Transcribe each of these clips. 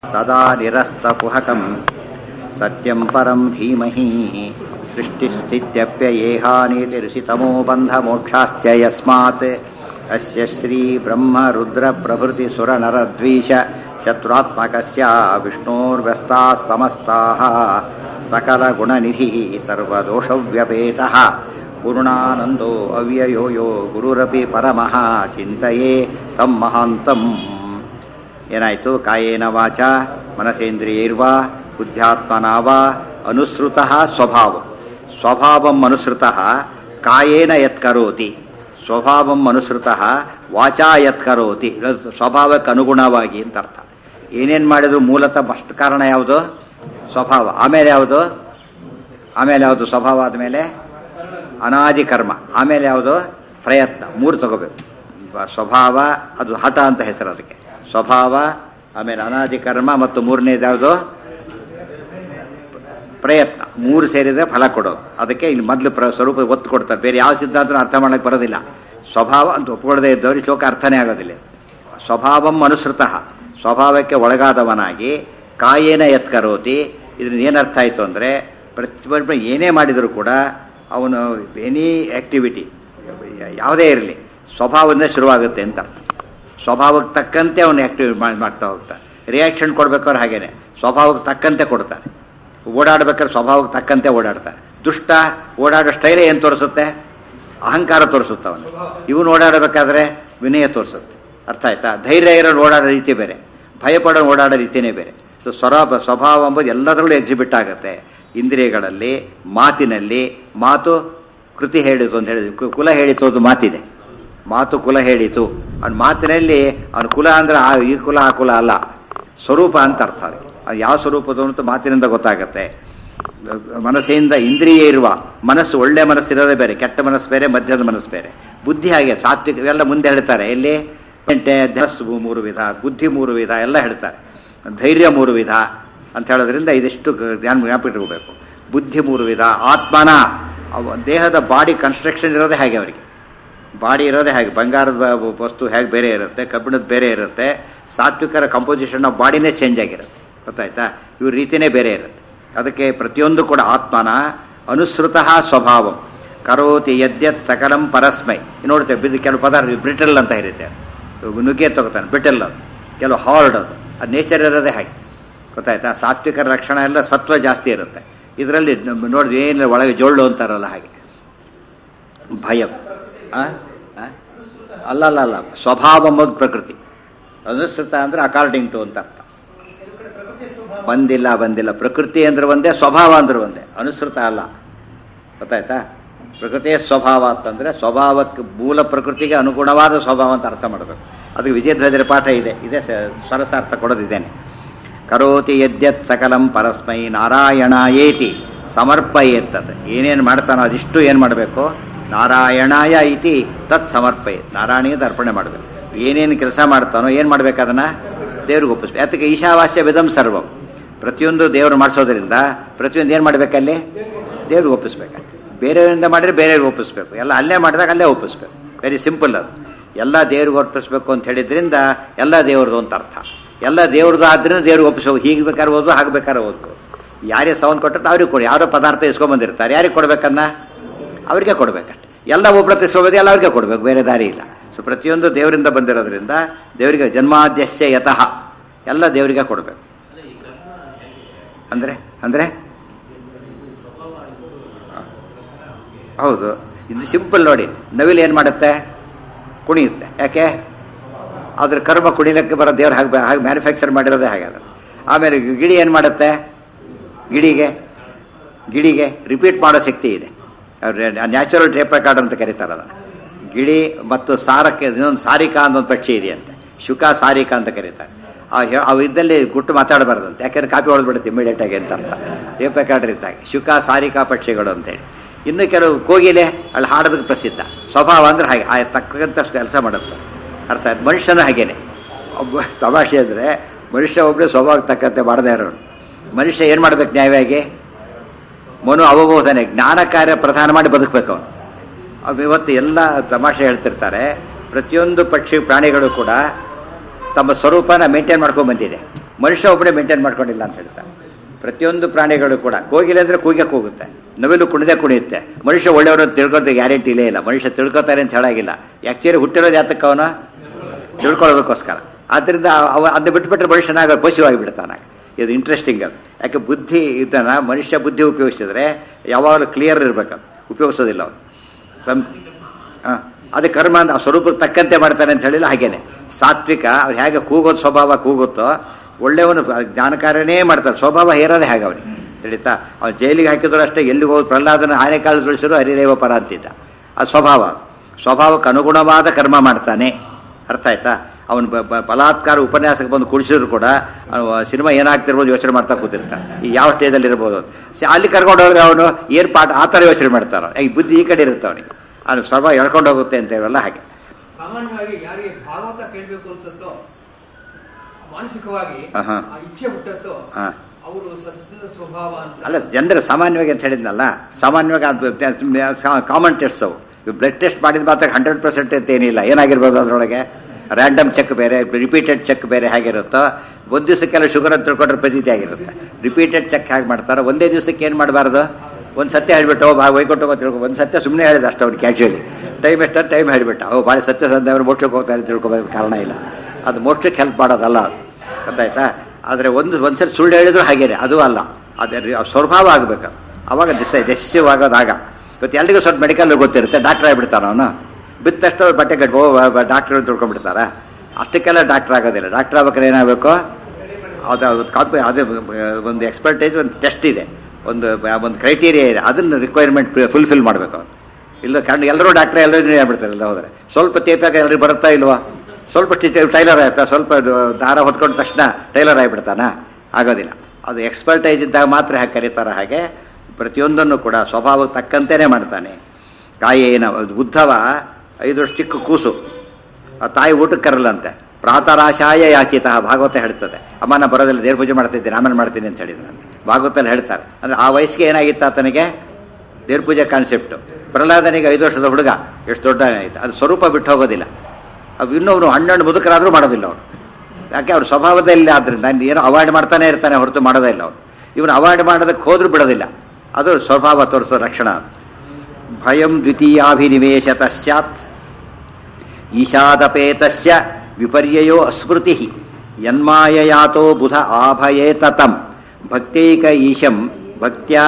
सदा निरस्तकुहकम् सत्यम् परम् धीमहि सृष्टिस्थित्यप्ययेहानीतिर्षितमो बन्धमोक्षाश्च यस्मात् अस्य श्रीब्रह्मरुद्रप्रभृतिसुरनरद्वीष शत्रुत्मकस्य विष्णोर्व्यस्तास्तमस्ताः सकलगुणनिधिः सर्वदोषव्यपेतः पूर्णानन्दो अव्ययो यो ಗುರುರಪಿ ಪರಮಃ ಚಿಂತೆಯೇ ತಮ್ಮ ಮಹಾಂತಂ ಏನಾಯಿತು ಕಾಯೇನ ವಾಚ ಮನಸೇಂದ್ರಿಯೈರ್ವಾ ಬುದ್ಧ್ಯಾತ್ಮನಾವ ಅನುಸೃತ ಸ್ವಭಾವ ಸ್ವಭಾವಂ ಅನುಸೃತ ಕಾಯೇನ ಯತ್ಕರೋತಿ ಸ್ವಭಾವಂ ಅನುಸೃತ ವಾಚಾ ಯತ್ಕರೋತಿ ಸ್ವಭಾವಕ್ಕೆ ಅನುಗುಣವಾಗಿ ಅಂತ ಅರ್ಥ ಏನೇನು ಮಾಡಿದ್ರು ಮೂಲತಃ ಫಸ್ಟ್ ಕಾರಣ ಯಾವುದು ಸ್ವಭಾವ ಆಮೇಲೆ ಯಾವುದು ಆಮೇಲೆ ಯಾವುದು ಸ್ವಭಾವ ಆದಮೇಲೆ ಅನಾದಿ ಕರ್ಮ ಆಮೇಲೆ ಯಾವುದು ಪ್ರಯತ್ನ ಮೂರು ತಗೋಬೇಕು ಸ್ವಭಾವ ಅದು ಹಠ ಅಂತ ಹೆಸರು ಅದಕ್ಕೆ ಸ್ವಭಾವ ಆಮೇಲೆ ಅನಾದಿ ಕರ್ಮ ಮತ್ತು ಮೂರನೇದು ಯಾವುದು ಪ್ರಯತ್ನ ಮೂರು ಸೇರಿದ್ರೆ ಫಲ ಕೊಡೋದು ಅದಕ್ಕೆ ಇಲ್ಲಿ ಮೊದಲು ಪ್ರ ಸ್ವರೂಪ ಒತ್ತು ಕೊಡ್ತಾರೆ ಬೇರೆ ಯಾವ ಸಿದ್ಧಾಂತ ಅರ್ಥ ಮಾಡಕ್ಕೆ ಬರೋದಿಲ್ಲ ಸ್ವಭಾವ ಅಂತ ಒಪ್ಕೊಳ್ಳದೆ ಇದ್ದವ್ರಿಗೆ ಶ್ಲೋಕ ಅರ್ಥನೇ ಆಗೋದಿಲ್ಲ ಸ್ವಭಾವಂ ಅನುಸೃತ ಸ್ವಭಾವಕ್ಕೆ ಒಳಗಾದವನಾಗಿ ಕಾಯೇನ ಎತ್ಕರೋತಿ ಇದರಿಂದ ಏನರ್ಥ ಆಯಿತು ಅಂದರೆ ಪ್ರತಿಯೊಬ್ಬ ಏನೇ ಮಾಡಿದರೂ ಕೂಡ ಅವನು ಎನಿ ಆ್ಯಕ್ಟಿವಿಟಿ ಯಾವುದೇ ಇರಲಿ ಸ್ವಭಾವದಿಂದ ಶುರುವಾಗುತ್ತೆ ಅಂತ ಅರ್ಥ ಸ್ವಭಾವಕ್ಕೆ ತಕ್ಕಂತೆ ಅವನು ಆ್ಯಕ್ಟಿವ್ ಮಾಡ್ತಾ ಹೋಗ್ತಾನೆ ರಿಯಾಕ್ಷನ್ ಕೊಡ್ಬೇಕಾದ್ರೆ ಹಾಗೇನೆ ಸ್ವಭಾವಕ್ಕೆ ತಕ್ಕಂತೆ ಕೊಡ್ತಾನೆ ಓಡಾಡ್ಬೇಕಾದ್ರೆ ಸ್ವಭಾವಕ್ಕೆ ತಕ್ಕಂತೆ ಓಡಾಡ್ತಾನೆ ದುಷ್ಟ ಓಡಾಡೋ ಸ್ಟೈಲೇ ಏನು ತೋರಿಸುತ್ತೆ ಅಹಂಕಾರ ತೋರಿಸುತ್ತೆ ಅವನು ಇವನು ಓಡಾಡಬೇಕಾದ್ರೆ ವಿನಯ ತೋರಿಸುತ್ತೆ ಅರ್ಥ ಆಯ್ತಾ ಧೈರ್ಯ ಇರೋ ಓಡಾಡೋ ರೀತಿ ಬೇರೆ ಭಯಪಡೋ ಓಡಾಡೋ ರೀತಿಯೇ ಬೇರೆ ಸೊ ಸ್ವರ ಸ್ವಭಾವ ಎಂಬುದು ಎಲ್ಲದರಲ್ಲೂ ಎಕ್ಸಿಬಿಟ್ ಆಗುತ್ತೆ ಇಂದ್ರಿಯಗಳಲ್ಲಿ ಮಾತಿನಲ್ಲಿ ಮಾತು ಕೃತಿ ಹೇಳಿತು ಅಂತ ಹೇಳಿದ್ವಿ ಕುಲ ಹೇಳಿತು ಅದು ಮಾತಿದೆ ಮಾತು ಕುಲ ಹೇಳಿತು ಅವನ ಮಾತಿನಲ್ಲಿ ಅವನ ಕುಲ ಅಂದ್ರೆ ಆ ಈ ಕುಲ ಆ ಕುಲ ಅಲ್ಲ ಸ್ವರೂಪ ಅಂತ ಅರ್ಥ ಅದಕ್ಕೆ ಅದು ಯಾವ ಸ್ವರೂಪದ ಅಂತ ಮಾತಿನಿಂದ ಗೊತ್ತಾಗತ್ತೆ ಮನಸ್ಸಿಂದ ಇಂದ್ರಿಯ ಇರುವ ಮನಸ್ಸು ಒಳ್ಳೆ ಮನಸ್ಸಿರೋದೇ ಬೇರೆ ಕೆಟ್ಟ ಮನಸ್ಸು ಬೇರೆ ಮಧ್ಯದ ಮನಸ್ಸು ಬೇರೆ ಬುದ್ಧಿ ಹಾಗೆ ಸಾತ್ವಿಕ ಇವೆಲ್ಲ ಮುಂದೆ ಹೇಳ್ತಾರೆ ಎಲ್ಲಿ ಗಂಟೆ ಮನಸ್ಸು ಮೂರು ವಿಧ ಬುದ್ಧಿ ಮೂರು ವಿಧ ಎಲ್ಲ ಹೇಳ್ತಾರೆ ಧೈರ್ಯ ಮೂರು ವಿಧ ಅಂತ ಹೇಳೋದ್ರಿಂದ ಇದಿಷ್ಟು ಜ್ಞಾನ ಜ್ಞಾಪಿಟ್ಕೋಬೇಕು ಬುದ್ಧಿ ಮೂರು ವಿಧ ಆತ್ಮನ ದೇಹದ ಬಾಡಿ ಕನ್ಸ್ಟ್ರಕ್ಷನ್ ಇರೋದೇ ಹಾಗೆ ಅವರಿಗೆ ಬಾಡಿ ಇರೋದೇ ಹಾಗೆ ಬಂಗಾರದ ವಸ್ತು ಹೇಗೆ ಬೇರೆ ಇರುತ್ತೆ ಕಬ್ಬಿಣದ ಬೇರೆ ಇರುತ್ತೆ ಸಾತ್ವಿಕರ ಕಂಪೋಸಿಷನ್ ಆಫ್ ಬಾಡಿನೇ ಚೇಂಜ್ ಆಗಿರುತ್ತೆ ಗೊತ್ತಾಯ್ತಾ ಇವ್ರ ರೀತಿನೇ ಬೇರೆ ಇರುತ್ತೆ ಅದಕ್ಕೆ ಪ್ರತಿಯೊಂದು ಕೂಡ ಆತ್ಮನ ಅನುಸೃತ ಸ್ವಭಾವಂ ಕರೋತಿ ಯದ್ಯತ್ ಸಕಲಂ ಪರಸ್ಮೈ ನೋಡ್ತೇವೆ ಬಿದ್ದು ಕೆಲವು ಪದಾರ್ಥ ಬ್ರಿಟಲ್ ಅಂತ ಇರುತ್ತೆ ನುಗ್ಗೆ ತಗೋತಾನೆ ಬ್ರಿಟಲ್ ಅದು ಕೆಲವು ಹಾರ್ಡ್ ಅದು ಅದು ನೇಚರ್ ಇರೋದೇ ಹಾಗೆ ಗೊತ್ತಾಯ್ತಾ ಸಾತ್ವಿಕರ ಲಕ್ಷಣ ಎಲ್ಲ ಸತ್ವ ಜಾಸ್ತಿ ಇರುತ್ತೆ ಇದರಲ್ಲಿ ನೋಡಿದ್ರೆ ಏನಿಲ್ಲ ಒಳಗೆ ಜೋಳ್ಳು ಅಂತಾರಲ್ಲ ಹಾಗೆ ಭಯಂ ಅಲ್ಲ ಅಲ್ಲ ಅಲ್ಲ ಸ್ವಭಾವ ಎಂಬುದು ಪ್ರಕೃತಿ ಅನುಸೃತ ಅಂದ್ರೆ ಅಕಾರ್ಡಿಂಗ್ ಟು ಅಂತ ಅರ್ಥ ಬಂದಿಲ್ಲ ಬಂದಿಲ್ಲ ಪ್ರಕೃತಿ ಅಂದ್ರೆ ಒಂದೇ ಸ್ವಭಾವ ಅಂದ್ರೆ ಒಂದೇ ಅನುಸೃತ ಅಲ್ಲ ಗೊತ್ತಾಯ್ತಾ ಪ್ರಕೃತಿಯ ಸ್ವಭಾವ ಅಂತಂದ್ರೆ ಸ್ವಭಾವಕ್ಕೆ ಮೂಲ ಪ್ರಕೃತಿಗೆ ಅನುಗುಣವಾದ ಸ್ವಭಾವ ಅಂತ ಅರ್ಥ ಮಾಡಬೇಕು ಅದಕ್ಕೆ ವಿಜಯಧ್ವಜರ ಪಾಠ ಇದೆ ಇದೇ ಸರಸಾರ್ಥ ಕೊಡೋದಿದ್ದೇನೆ ಕರೋತಿ ಯದ್ಯತ್ ಸಕಲಂ ಪರಸ್ಮೈ ನಾರಾಯಣ ಏತಿ ಸಮರ್ಪಯೇತ್ತದ ಏನೇನು ಮಾಡ್ತಾನೋ ಅದಿಷ್ಟು ಏನು ಮಾಡಬೇಕು ನಾರಾಯಣಾಯ ಇತಿ ತತ್ ಸಮರ್ಪಯೇತ್ ನಾರಾಯಣಿಗೆ ಅರ್ಪಣೆ ಮಾಡಬೇಕು ಏನೇನು ಕೆಲಸ ಮಾಡ್ತಾನೋ ಏನು ಮಾಡ್ಬೇಕು ಅದನ್ನ ದೇವ್ರಿಗೆ ಒಪ್ಪಿಸ್ಬೇಕು ಅದಕ್ಕೆ ಈಶಾವಾಸ್ಯ ವಿಧಂ ಸರ್ವಂ ಪ್ರತಿಯೊಂದು ದೇವರು ಮಾಡಿಸೋದ್ರಿಂದ ಪ್ರತಿಯೊಂದು ಏನು ಮಾಡಬೇಕಲ್ಲಿ ದೇವ್ರಿಗೆ ಒಪ್ಪಿಸ್ಬೇಕು ಬೇರೆಯವರಿಂದ ಮಾಡಿದ್ರೆ ಬೇರೆಯವ್ರಿಗೆ ಒಪ್ಪಿಸ್ಬೇಕು ಎಲ್ಲ ಅಲ್ಲೇ ಮಾಡಿದಾಗ ಅಲ್ಲೇ ಒಪ್ಪಿಸ್ಬೇಕು ವೆರಿ ಸಿಂಪಲ್ ಅದು ಎಲ್ಲ ದೇವ್ರಿಗೆ ಒಪ್ಪಿಸ್ಬೇಕು ಅಂತ ಹೇಳಿದ್ರಿಂದ ಎಲ್ಲ ದೇವ್ರದ್ದು ಅಂತ ಅರ್ಥ ಎಲ್ಲ ದೇವ್ರದ್ದು ಆದ್ರಿಂದ ದೇವ್ರಿಗೆ ಒಪ್ಪಿಸ್ಬೇಕು ಹೀಗೆ ಬೇಕಾದ್ರೆ ಓದು ಹಾಗೆ ಬೇಕಾದ್ರೆ ಓದ್ಬೋದು ಯಾರೇ ಸೌಂಡ್ ಕೊಟ್ಟರೆ ಅವ್ರಿಗೆ ಕೊಡಿ ಯಾರೋ ಪದಾರ್ಥ ಇಸ್ಕೊಂಬಂದಿರ್ತಾರೆ ಯಾರಿಗೆ ಕೊಡ್ಬೇಕನ್ನ ಅವ್ರಿಗೆ ಕೊಡ್ಬೇಕಷ್ಟೆ ಎಲ್ಲ ಒಬ್ಬರ ತಿಸ್ಕೋಬೋದು ಎಲ್ಲ ಅವ್ರಿಗೆ ಕೊಡ್ಬೇಕು ಬೇರೆ ದಾರಿ ಇಲ್ಲ ಸೊ ಪ್ರತಿಯೊಂದು ದೇವರಿಂದ ಬಂದಿರೋದ್ರಿಂದ ದೇವರಿಗೆ ಜನ್ಮಾದ್ಯಸ್ಯ ಯತಃ ಎಲ್ಲ ದೇವರಿಗೆ ಕೊಡಬೇಕು ಅಂದ್ರೆ ಅಂದ್ರೆ ಹೌದು ಇದು ಸಿಂಪಲ್ ನೋಡಿ ನವಿಲು ಏನು ಮಾಡುತ್ತೆ ಕುಣಿಯುತ್ತೆ ಯಾಕೆ ಅದ್ರ ಕರ್ಮ ಕುಣಿಲಕ್ಕೆ ಬರೋ ದೇವ್ರು ಹಾಗೆ ಹಾಗೆ ಮ್ಯಾನುಫ್ಯಾಕ್ಚರ್ ಮಾಡಿರೋದೇ ಹಾಗೆ ಅದು ಆಮೇಲೆ ಗಿಡಿ ಏನು ಮಾಡುತ್ತೆ ಗಿಡಿಗೆ ಗಿಡಿಗೆ ರಿಪೀಟ್ ಮಾಡೋ ಶಕ್ತಿ ಇದೆ ನ್ಯಾಚುರಲ್ ಟೇಪ್ ರೆಕಾರ್ಡ್ ಅಂತ ಕರೀತಾರೆ ಅದನ್ನು ಗಿಳಿ ಮತ್ತು ಸಾರಕ್ಕೆ ಇನ್ನೊಂದು ಸಾರಿಕಾ ಅಂತ ಒಂದು ಪಕ್ಷಿ ಇದೆಯಂತೆ ಶುಕ ಸಾರಿಕಾ ಅಂತ ಕರೀತಾರೆ ಅವು ಇದ್ದಲ್ಲಿ ಗುಟ್ಟು ಮಾತಾಡಬಾರ್ದಂತೆ ಯಾಕೆಂದ್ರೆ ಕಾಪಿ ಹೊಡೆದ್ಬಿಡುತ್ತೆ ಇಮಿಡಿಯೇಟ್ ಆಗಿ ಅಂತ ಅರ್ಥ ಟೇಪ್ ರೆಕಾರ್ಡರ್ ಇದ್ದಾಗ ಶುಕ ಸಾರಿಕಾ ಪಕ್ಷಿಗಳು ಅಂತೇಳಿ ಇನ್ನು ಕೆಲವು ಕೋಗಿಲೆ ಅಲ್ಲಿ ಹಾಡೋದಕ್ಕೆ ಪ್ರಸಿದ್ಧ ಸ್ವಭಾವ ಅಂದ್ರೆ ಹಾಗೆ ಆ ತಕ್ಕಂತಷ್ಟು ಕೆಲಸ ಮಾಡುತ್ತೆ ಅರ್ಥ ಆಯ್ತು ಮನುಷ್ಯನೂ ಹಾಗೇನೆ ಒಬ್ಬ ತಮಾಷೆ ಅಂದರೆ ಮನುಷ್ಯ ಒಬ್ಬರೇ ಸ್ವಭಾವಕ್ಕೆ ತಕ್ಕಂತೆ ಮಾಡದೇ ಇರೋನು ಮನುಷ್ಯ ಏನು ಮಾಡ್ಬೇಕು ನ್ಯಾಯವಾಗಿ ಮನು ಅವಬೋಧನೆ ಜ್ಞಾನ ಕಾರ್ಯ ಪ್ರಧಾನ ಮಾಡಿ ಬದುಕಬೇಕು ಅವನು ಇವತ್ತು ಎಲ್ಲ ತಮಾಷೆ ಹೇಳ್ತಿರ್ತಾರೆ ಪ್ರತಿಯೊಂದು ಪಕ್ಷಿ ಪ್ರಾಣಿಗಳು ಕೂಡ ತಮ್ಮ ಸ್ವರೂಪನ ಮೇಂಟೈನ್ ಮಾಡ್ಕೊಂಡು ಬಂದಿದೆ ಮನುಷ್ಯ ಒಬ್ಬನೇ ಮೇಂಟೈನ್ ಮಾಡ್ಕೊಂಡಿಲ್ಲ ಅಂತ ಹೇಳ್ತಾರೆ ಪ್ರತಿಯೊಂದು ಪ್ರಾಣಿಗಳು ಕೂಡ ಕೋಗಿಲೆ ಅಂದ್ರೆ ಕೂಗೆ ಕೂಗುತ್ತೆ ನವಿಲು ಕುಣಿದೇ ಕುಣಿಯುತ್ತೆ ಮನುಷ್ಯ ಒಳ್ಳೆಯವರು ಅಂತ ತಿಳ್ಕೊತ ಗ್ಯಾರಂಟಿ ಇಲ್ಲೇ ಇಲ್ಲ ಮನುಷ್ಯ ತಿಳ್ಕೊತಾರೆ ಅಂತ ಹೇಳಾಗಿಲ್ಲ ಆ್ಯಕ್ಚುಲಿ ಹುಟ್ಟಿರೋದು ಯಾತಕ್ಕೆ ಅವನ ತಿಳ್ಕೊಳ್ಳೋದಕ್ಕೋಸ್ಕರ ಆದ್ದರಿಂದ ಅವ ಅದನ್ನ ಬಿಟ್ಬಿಟ್ರೆ ಮನುಷ್ಯನಾಗ ಪಶುವಾಗಿ ಬಿಡ್ತಾನೆ ಇದು ಇಂಟ್ರೆಸ್ಟಿಂಗ್ ಅದು ಯಾಕೆ ಬುದ್ಧಿ ಇದನ್ನ ಮನುಷ್ಯ ಬುದ್ಧಿ ಉಪಯೋಗಿಸಿದ್ರೆ ಯಾವಾಗಲೂ ಕ್ಲಿಯರ್ ಇರಬೇಕು ಉಪಯೋಗಿಸೋದಿಲ್ಲ ಅವನು ಸಂ ಹಾಂ ಅದು ಕರ್ಮ ಅಂತ ಆ ಸ್ವರೂಪಕ್ಕೆ ತಕ್ಕಂತೆ ಮಾಡ್ತಾನೆ ಅಂತ ಹೇಳಿಲ್ಲ ಹಾಗೇನೆ ಸಾತ್ವಿಕ ಅವ್ರು ಹೇಗೆ ಕೂಗೋದು ಸ್ವಭಾವ ಕೂಗುತ್ತೋ ಒಳ್ಳೆಯವನು ಜ್ಞಾನಕಾರನೇ ಮಾಡ್ತಾರೆ ಸ್ವಭಾವ ಹೇರೋದೇ ಹಾಗೆ ಅವನಿಗೆ ತಿಳಿತಾ ಅವ್ನು ಜೈಲಿಗೆ ಹಾಕಿದ್ರು ಅಷ್ಟೇ ಎಲ್ಲಿಗೆ ಹೋಗಿ ಪ್ರಹ್ಲಾದನ ಆನೆ ಕಾಲು ತುಳಿಸಿದ್ರು ಹರಿರೇವ ಪರ ಅಂತಿದ್ದ ಅದು ಸ್ವಭಾವ ಸ್ವಭಾವಕ್ಕೆ ಅನುಗುಣವಾದ ಕರ್ಮ ಮಾಡ್ತಾನೆ ಅರ್ಥ ಆಯ್ತಾ ಅವನು ಬಲಾತ್ಕಾರ ಉಪನ್ಯಾಸಕ್ಕೆ ಬಂದು ಕುಡಿಸಿದ್ರು ಕೂಡ ಸಿನಿಮಾ ಏನಾಗ್ತಿರ್ಬೋದು ಯೋಚನೆ ಮಾಡ್ತಾ ಕೂತಿರ್ತಾನೆ ಈ ಯಾವ ಸ್ಟೇಜಲ್ಲಿ ಇರ್ಬೋದು ಅಂತ. ಸ- ಅಲ್ಲಿ ಕರ್ಕೊಂಡು ಹೋದ್ರೆ ಅವನು ಏನ್ ಪಾಠ ಆ ಥರ ಯೋಚನೆ ಮಾಡ್ತಾರ ಈ ಬುದ್ಧಿ ಈ ಕಡೆ ಇರುತ್ತೆ ಅವನಿಗೆ ಅವನು ಸ್ವಭಾವ ಎಳ್ಕೊಂಡು ಹೋಗುತ್ತೆ ಅಂತ ಇವೆಲ್ಲ ಹಾಗೆ ಸಾಮಾನ್ಯವಾಗಿ ಯಾರಿಗೆ ಭಾಗವತ ಕೇಳಬೇಕು ಅನ್ಸುತ್ತೋ ಮಾನಸಿಕವಾಗಿ ಆಹಾ. ಆ ಇಚ್ಛೆ ಹುಟ್ಟತ್ತೋ ಹಾ. ಅವರು ಸತ್ಯದ ಸ್ವಭಾವ ಅಂತ ಅಲ್ಲ ಜನರ ಸಾಮಾನ್ಯವಾಗಿ ಅಂತ ಹೇಳಿದ್ನಲ್ಲ ಸಾಮಾನ್ಯವಾಗಿ ಕಾಮನ್ ಟೆಸ್ಟ್ ಅವು ಬ್ಲಡ್ ಟೆಸ್ಟ್ ಮಾಡಿದ ಮಾತ್ರ ಹಂಡ್ರೆಡ್ ಪರ್ಸೆಂಟ್ ಅಂತ ಏನಿಲ್ಲ ಏನಾಗಿರ್ಬೋದು ಅದರೊಳಗೆ ರ್ಯಾಂಡಮ್ ಚೆಕ್ ಬೇರೆ ರಿಪೀಟೆಡ್ ಚೆಕ್ ಬೇರೆ ಹೇಗಿರುತ್ತೋ ಒಂದು ದಿವಸಕ್ಕೆಲ್ಲ ಶುಗರ್ ಅಂತ ತಿಳ್ಕೊಂಡ್ರೆ ಪ್ರತೀತಿ ಆಗಿರುತ್ತೆ ರಿಪೀಟೆಡ್ ಚೆಕ್ ಹೇಗೆ ಮಾಡ್ತಾರೋ ಒಂದೇ ದಿವಸಕ್ಕೆ ಏನು ಮಾಡಬಾರ್ದು ಒಂದು ಸತ್ಯ ಹೇಳ್ಬಿಟ್ಟು ಬಾ ವೈಕೊಟ್ಟು ಹೋಗೋ ತಿಳ್ಕೊ ಒಂದು ಸತ್ಯ ಸುಮ್ಮನೆ ಹೇಳಿದ ಅಷ್ಟು ಅವ್ನು ಕ್ಯಾಶುಯಲಿ ಟೈಮ್ ಎಷ್ಟ ಟೈಮ್ ಹೇಳ್ಬಿಟ್ಟ ಅವು ಭಾಳ ಸತ್ಯ ಸಂದ ಅವ್ರು ಮೋಕ್ಷಕ್ಕೆ ಹೋಗ್ತಾರೆ ತಿಳ್ಕೊಬೇಕು ಕಾರಣ ಇಲ್ಲ ಅದು ಮೋಕ್ಷಕ್ಕೆ ಹೆಲ್ಪ್ ಮಾಡೋದಲ್ಲ ಅದು ಗೊತ್ತಾಯ್ತಾ ಆದರೆ ಒಂದು ಒಂದ್ಸರಿ ಸುಳ್ಳು ಹೇಳಿದ್ರು ಹಾಗೇನೆ ಅದು ಅಲ್ಲ ಅದೇ ರೀ- ಆ ಸ್ವಭಾವ ಆಗಬೇಕು ಅವಾಗ ದಿಸ ದಸ್ಯವಾಗೋದಾಗ ಇವತ್ತು ಎಲ್ರಿಗೂ ಸ್ವಲ್ಪ ಮೆಡಿಕಲ್ ಗೊತ್ತಿರುತ್ತೆ ಡಾಕ್ಟರ್ ಆಗಿಬಿಡ್ತಾನ ಅವನು ಬಿತ್ತಷ್ಟು ಅವ್ರು ಬಟ್ಟೆ ಕಟ್ಬೋ ಡಾಕ್ಟರ್ ಅಂತ ತಿಳ್ಕೊಂಡ್ಬಿಡ್ತಾರ ಅಷ್ಟಕ್ಕೆಲ್ಲ ಡಾಕ್ಟರ್ ಆಗೋದಿಲ್ಲ ಡಾಕ್ಟರ್ ಆಗ್ಬೇಕಾದ್ರೆ ಏನಾಗಬೇಕು ಅದು ಅದು ಕಾಂಪಿ ಅದು ಒಂದು ಎಕ್ಸ್ಪರ್ಟೈಸ್ ಒಂದು ಟೆಸ್ಟ್ ಇದೆ ಒಂದು ಒಂದು ಕ್ರೈಟೀರಿಯಾ ಇದೆ ಅದನ್ನು ರಿಕ್ವೈರ್ಮೆಂಟ್ ಫುಲ್ಫಿಲ್ ಮಾಡಬೇಕು ಅವನು ಇಲ್ಲ ಕಾರಣ ಎಲ್ಲರೂ ಡಾಕ್ಟರ್ ಎಲ್ಲರೂ ಆಗ್ಬಿಡ್ತಾರೆ ಎಲ್ಲ ಹೋದರೆ ಸ್ವಲ್ಪ ತೇಪಾಗ ಎಲ್ರಿಗೆ ಬರುತ್ತಾ ಇಲ್ವಾ ಸ್ವಲ್ಪ ಸ್ಟಿಚ್ ಟೈಲರ್ ಆಯ್ತಾ ಸ್ವಲ್ಪ ಅದು ದಾರ ಹೊತ್ಕೊಂಡ ತಕ್ಷಣ ಟೈಲರ್ ಆಗಿಬಿಡ್ತಾನ ಆಗೋದಿಲ್ಲ ಅದು ಎಕ್ಸ್ಪರ್ಟೈಸ್ ಇದ್ದಾಗ ಮಾತ್ರ ಹಾಗೆ ಕರೀತಾರೆ ಹಾಗೆ ಪ್ರತಿಯೊಂದನ್ನು ಕೂಡ ಸ್ವಭಾವಕ್ಕೆ ತಕ್ಕಂತೆಯೇ ಮಾಡ್ತಾನೆ ಕಾಯೇನ ಉದ್ಧವ ಐದು ವರ್ಷ ಚಿಕ್ಕ ಕೂಸು ಆ ತಾಯಿ ಊಟಕ್ಕೆ ಕರಲ್ಲಂತೆ ಪ್ರಾತರಾಶಾಯ ಯಾಚಿತ ಭಾಗವತ ಹೇಳ್ತದೆ ಅಮ್ಮ ನಾ ಬರೋದಿಲ್ಲ ದೇವ್ರ ಪೂಜೆ ಮಾಡ್ತಿದ್ದೀನಿ ಆಮೇಲೆ ಮಾಡ್ತೀನಿ ಅಂತ ಹೇಳಿದ್ರಂತೆ ಭಾಗವತಲ್ಲಿ ಹೇಳ್ತಾರೆ ಅಂದ್ರೆ ಆ ವಯಸ್ಸಿಗೆ ಏನಾಗಿತ್ತು ಆತನಿಗೆ ದೇವ್ರ ಪೂಜೆ ಕಾನ್ಸೆಪ್ಟು ಪ್ರಹ್ಲಾದನಿಗೆ ಐದು ವರ್ಷದ ಹುಡುಗ ಎಷ್ಟು ದೊಡ್ಡ ಆಯ್ತು ಅದು ಸ್ವರೂಪ ಬಿಟ್ಟು ಹೋಗೋದಿಲ್ಲ ಅವು ಇನ್ನೂ ಅವನು ಹಣ್ಣು ಮುದುಕರಾದರೂ ಮಾಡೋದಿಲ್ಲ ಅವನು ಯಾಕೆ ಅವ್ರ ಸ್ವಭಾವದಲ್ಲಿ ಆದ್ರಿಂದ ಏನೋ ಅವಾಯ್ಡ್ ಮಾಡ್ತಾನೆ ಇರ್ತಾನೆ ಹೊರತು ಮಾಡೋದೇ ಇಲ್ಲ ಅವನು ಇವನು ಅವಾಯ್ಡ್ ಮಾಡೋದಕ್ಕೆ ಹೋದ್ರೂ ಬಿಡೋದಿಲ್ಲ ಅದು ಸ್ವಭಾವ ತೋರಿಸೋ ಲಕ್ಷಣ ಅದು ಭಯಂ ದ್ವಿತೀಯಾಭಿನಿವೇಶತ ಸ್ಯಾತ್ ಈಶಾದಪೇತಸ್ಯ ವಿಪರ್ಯಯೋ ಅಸ್ಮೃತಿ ಯನ್ಮಾಯಯಾತೋ ಬುಧ ಆಭಯೇತತಂ ಭಕ್ತೈಕ ಈಶಂ ಭಕ್ತ್ಯಾ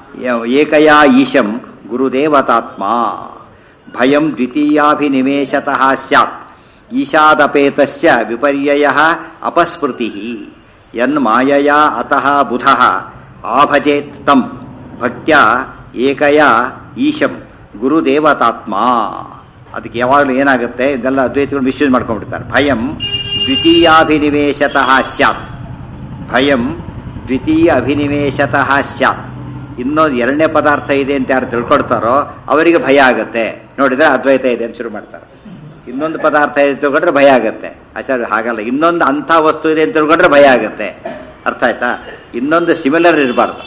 ಏಕಯಾ ಈಶಂ ಗುರುದೇವತಾತ್ಮ ಭಯಂ ದ್ವಿತೀಯಾಭಿನಿವೇಶತಃ ಸ್ಯಾತ್ ಈಶಾದಪೇತಸ್ಯ ವಿಪರ್ಯಯ ಅಪಸ್ಮೃತಿ ಯನ್ಮಾಯಯಾ ಅತಃ ಬುಧ ಆಭಜೇತ್ ತಂ ಭಕ್ತ್ಯಾ ಏಕಯಾ ಈಶಂ ಗುರುದೇವತಾತ್ಮ ಅದಕ್ಕೆ ಯಾವಾಗಲೂ ಏನಾಗುತ್ತೆ ಇದೆಲ್ಲ ಅದ್ವೈತಗಳು ಮಿಸ್ಯೂಸ್ ಮಾಡ್ಕೊಂಡ್ಬಿಡ್ತಾರೆ ಭಯಂ ದ್ವಿತೀಯಾಭಿನಿವೇಶತಃ ಸ್ಯಾತ್ ಭಯಂ ದ್ವಿತೀಯ ಅಭಿನಿವೇಶತಃ ಸ್ಯಾತ್ ಇನ್ನೊಂದು ಎರಡನೇ ಪದಾರ್ಥ ಇದೆ ಅಂತ ಯಾರು ತಿಳ್ಕೊಡ್ತಾರೋ ಅವರಿಗೆ ಭಯ ಆಗುತ್ತೆ ನೋಡಿದ್ರೆ ಅದ್ವೈತ ಇದೆ ಅಂತ ಶುರು ಮಾಡ್ತಾರೆ ಇನ್ನೊಂದು ಪದಾರ್ಥ ಇದೆ ತಿಳ್ಕೊಂಡ್ರೆ ಭಯ ಆಗುತ್ತೆ ಆಚಾರ್ಯ ಹಾಗಲ್ಲ ಇನ್ನೊಂದು ಅಂಥ ವಸ್ತು ಇದೆ ಅಂತ ತಿಳ್ಕೊಂಡ್ರೆ ಭಯ ಆಗುತ್ತೆ ಅರ್ಥ ಆಯ್ತಾ ಇನ್ನೊಂದು ಸಿಮಿಲರ್ ಇರಬಾರ್ದು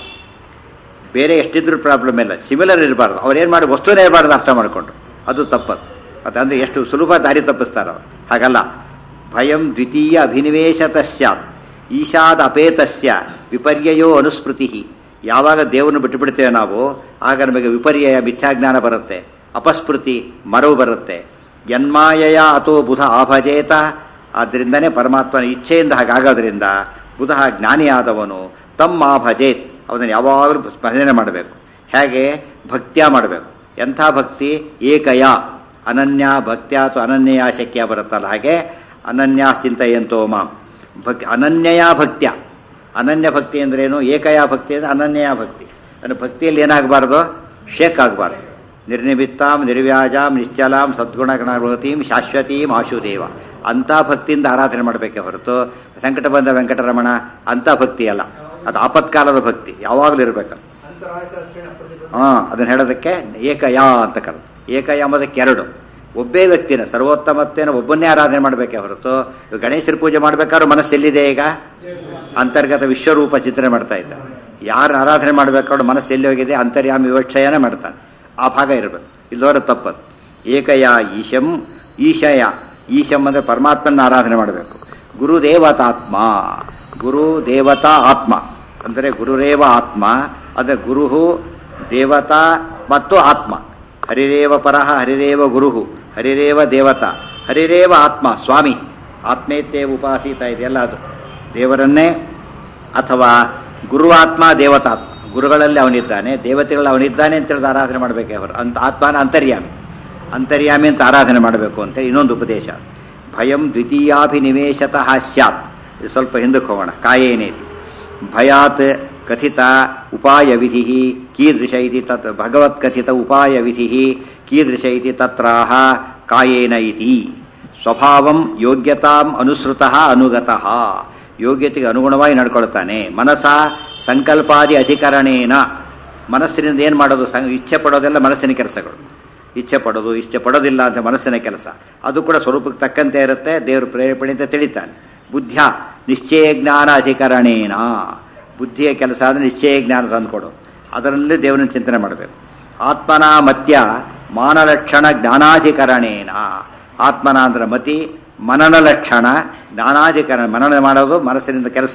ಬೇರೆ ಎಷ್ಟಿದ್ರು ಪ್ರಾಬ್ಲಮ್ ಇಲ್ಲ ಸಿಮಿಲರ್ ಇರಬಾರ್ದು ಅವ್ರು ಏನು ಮಾಡಿ ವಸ್ತುನೇ ಇರಬಾರ್ದು ಅರ್ಥ ಮಾಡಿಕೊಂಡ್ರು ಅದು ತಪ್ಪದು ಅದು ಅಂದರೆ ಎಷ್ಟು ಸುಲಭ ದಾರಿ ತಪ್ಪಿಸ್ತಾರೆ ಅವ್ರು ಹಾಗಲ್ಲ ಭಯಂ ದ್ವಿತೀಯ ಅಭಿನಿವೇಶತ ಸ್ಯಾತ್ ಈಶಾದ ಅಪೇತಸ್ಯ ವಿಪರ್ಯಯೋ ಅನುಸ್ಮೃತಿ ಯಾವಾಗ ದೇವರನ್ನು ಬಿಟ್ಟು ಬಿಡ್ತೇವೆ ನಾವು ಆಗ ನಮಗೆ ವಿಪರ್ಯಯ ಮಿಥ್ಯಾಜ್ಞಾನ ಬರುತ್ತೆ ಅಪಸ್ಮೃತಿ ಮರವು ಬರುತ್ತೆ ಯನ್ಮಾಯಯ ಅಥೋ ಬುಧ ಆಭಜೇತ ಆದ್ದರಿಂದನೇ ಪರಮಾತ್ಮನ ಇಚ್ಛೆಯಿಂದ ಹಾಗಾಗೋದ್ರಿಂದ ಬುಧ ಜ್ಞಾನಿಯಾದವನು ತಮ್ಮ ಭಜೇತ್ ಅವನನ್ನು ಯಾವಾಗಲೂ ಭಜನೆ ಮಾಡಬೇಕು ಹೇಗೆ ಭಕ್ತ್ಯ ಮಾಡಬೇಕು ಎಂಥ ಭಕ್ತಿ ಏಕಯ ಅನನ್ಯ ಭಕ್ತ್ಯ ಅಥವಾ ಅನನ್ಯ ಶಕ್ಯ ಬರುತ್ತಲ್ಲ ಹಾಗೆ ಅನನ್ಯ ಚಿಂತೆಯಂತೋ ಮಾಂ ಭಕ್ ಅನನ್ಯಯ ಭಕ್ತ್ಯ ಅನನ್ಯ ಭಕ್ತಿ ಅಂದ್ರೇನು ಏಕಯ ಭಕ್ತಿ ಅಂದ್ರೆ ಅನನ್ಯ ಭಕ್ತಿ ಅಂದರೆ ಭಕ್ತಿಯಲ್ಲಿ ಏನಾಗಬಾರ್ದು ಶೇಕ್ ಆಗಬಾರ್ದು ನಿರ್ನಿಮಿತ್ತಾಂ ನಿರ್ವ್ಯಾಜಾಂ ನಿಶ್ಚಲಾಂ ಸದ್ಗುಣಗಣವತೀಂ ಶಾಶ್ವತೀಂ ಆಶುದೇವ ಅಂಥ ಭಕ್ತಿಯಿಂದ ಆರಾಧನೆ ಮಾಡಬೇಕೆ ಹೊರತು ಸಂಕಟ ಬಂದ ವೆಂಕಟರಮಣ ಅಂಥ ಭಕ್ತಿ ಅಲ್ಲ ಅದು ಆಪತ್ಕಾಲದ ಭಕ್ತಿ ಯಾವಾಗಲೂ ಇರಬೇಕು ಅಂತರಾಯಶಾಸ್ತ್ರೀಣ ಪ್ರತಿಬದ್ಧ ಹಾ ಅದನ್ನ ಹೇಳೋದಕ್ಕೆ ಏಕಯ ಅಂತ ಕರೆದು ಏಕಯ ಎಂಬುದಕ್ಕೆ ಎರಡು ಒಬ್ಬೇ ವ್ಯಕ್ತಿನ ಸರ್ವೋತ್ತಮತ್ವೇನ ಒಬ್ಬನ್ನೇ ಆರಾಧನೆ ಮಾಡಬೇಕೆ ಹೊರತು ಇವಾಗ ಗಣೇಶರ ಪೂಜೆ ಮಾಡ್ಬೇಕಾದ್ರೂ ಮನಸ್ಸು ಎಲ್ಲಿದೆ ಈಗ ಅಂತರ್ಗತ ವಿಶ್ವರೂಪ ಚಿಂತನೆ ಮಾಡ್ತಾ ಇದ್ದ ಯಾರು ಆರಾಧನೆ ಮಾಡಬೇಕಾದ್ರೂ ಮನಸ್ಸು ಎಲ್ಲಿ ಹೋಗಿದೆ ಅಂತರ್ಯಾಮ ವಿವಕ್ಷಯನೇ ಮಾಡ್ತಾನೆ ಆ ಭಾಗ ಇರಬೇಕು ಇಲ್ಲದವರ ತಪ್ಪದು ಏಕಯ ಈಶಂ ಈಶಯ ಈಶಂ ಅಂದರೆ ಪರಮಾತ್ಮನ ಆರಾಧನೆ ಮಾಡಬೇಕು ಗುರುದೇವತಾತ್ಮ ಗುರು ದೇವತಾ ಆತ್ಮ ಅಂದರೆ ಗುರುರೇವ ಆತ್ಮ ಅಂದರೆ ಗುರು ದೇವತಾ ಮತ್ತು ಆತ್ಮ ಹರಿರೇವ ಪರಹ ಹರಿರೇವ ಗುರು ಹರಿರೇವ ದೇವತಾ ಹರಿರೇವ ಆತ್ಮ ಸ್ವಾಮಿ ಆತ್ಮೇತ್ಯೇ ಉಪಾಸೀತ ಇದೆಯಲ್ಲ ಅದು ದೇವರನ್ನೇ ಅಥವಾ ಗುರುವಾತ್ಮ ದೇವತಾತ್ಮ ಗುರುಗಳಲ್ಲಿ ಅವನಿದ್ದಾನೆ ದೇವತೆಗಳು ಅವನಿದ್ದಾನೆ ಅಂತ ಹೇಳಿದ ಆರಾಧನೆ ಮಾಡಬೇಕೆ ಅವರು ಅಂತ ಆತ್ಮನ ಅಂತರ್ಯಾಮಿ ಅಂತರ್ಯಾಮಿ ಅಂತ ಆರಾಧನೆ ಮಾಡಬೇಕು ಅಂತ ಇನ್ನೊಂದು ಉಪದೇಶ ಭಯಂ ದ್ವಿತೀಯಾಭಿನಿವೇಶತಃ ಸ್ಯಾತ್ ಇದು ಸ್ವಲ್ಪ ಹಿಂದಕ್ಕೆ ಹೋಗೋಣ ಕಾಯೇನೇತಿ ಭಯಾತ್ ಕಥಿತ ಉಪಾಯ ವಿಧಿ ಕೀದೃಶ ಇತಿ ತತ್ ಭಗವತ್ ಕಥಿತ ಉಪಾಯ ವಿಧಿ ಕೀದೃಶ ಇತಿ ತತ್ರಾಹ ಕಾಯೇನ ಇತಿ ಸ್ವಭಾವಂ ಯೋಗ್ಯತಾಂ ಅನುಸೃತಃ ಅನುಗತಃ ಯೋಗ್ಯತೆಗೆ ಅನುಗುಣವಾಗಿ ನಡ್ಕೊಳ್ತಾನೆ ಮನಸ ಸಂಕಲ್ಪಾದಿ ಅಧಿಕರಣೇನ ಮನಸ್ಸಿನಿಂದ ಏನು ಮಾಡೋದು ಸಂ- ಇಚ್ಛೆ ಪಡೋದೆಲ್ಲ ಮನಸ್ಸಿನ ಕೆಲಸಗಳು ಇಚ್ಛೆ ಪಡೋದು ಇಚ್ಛೆ ಪಡೋದಿಲ್ಲ ಅಂತ ಮನಸ್ಸಿನ ಕೆಲಸ ಅದು ಕೂಡ ಸ್ವರೂಪಕ್ಕೆ ತಕ್ಕಂತೆ ಇರುತ್ತೆ ದೇವರು ಪ್ರೇರೇಪಣೆ ಅಂತ ತಿಳಿತಾನೆ ಬುದ್ಧ್ಯ ನಿಶ್ಚಯ ಜ್ಞಾನ ಅಧಿಕರಣೇನ ಬುದ್ಧಿಯ ಕೆಲಸ ಅಂದರೆ ನಿಶ್ಚಯ ಜ್ಞಾನ ತಂದುಕೊಡು ಅದರಲ್ಲಿ ದೇವರನ್ನ ಚಿಂತನೆ ಮಾಡಬೇಕು ಆತ್ಮನ ಮತ್ಯ ಮಾನಲಕ್ಷಣ ಜ್ಞಾನಾಧಿಕರಣೇನ ಆತ್ಮನ ಅಂದ್ರೆ ಮತಿ ಮನನ ಲಕ್ಷಣ ಜ್ಞಾನಾಧಿಕರಣ ಮನನ ಮಾಡೋದು ಮನಸ್ಸಿನಿಂದ ಕೆಲಸ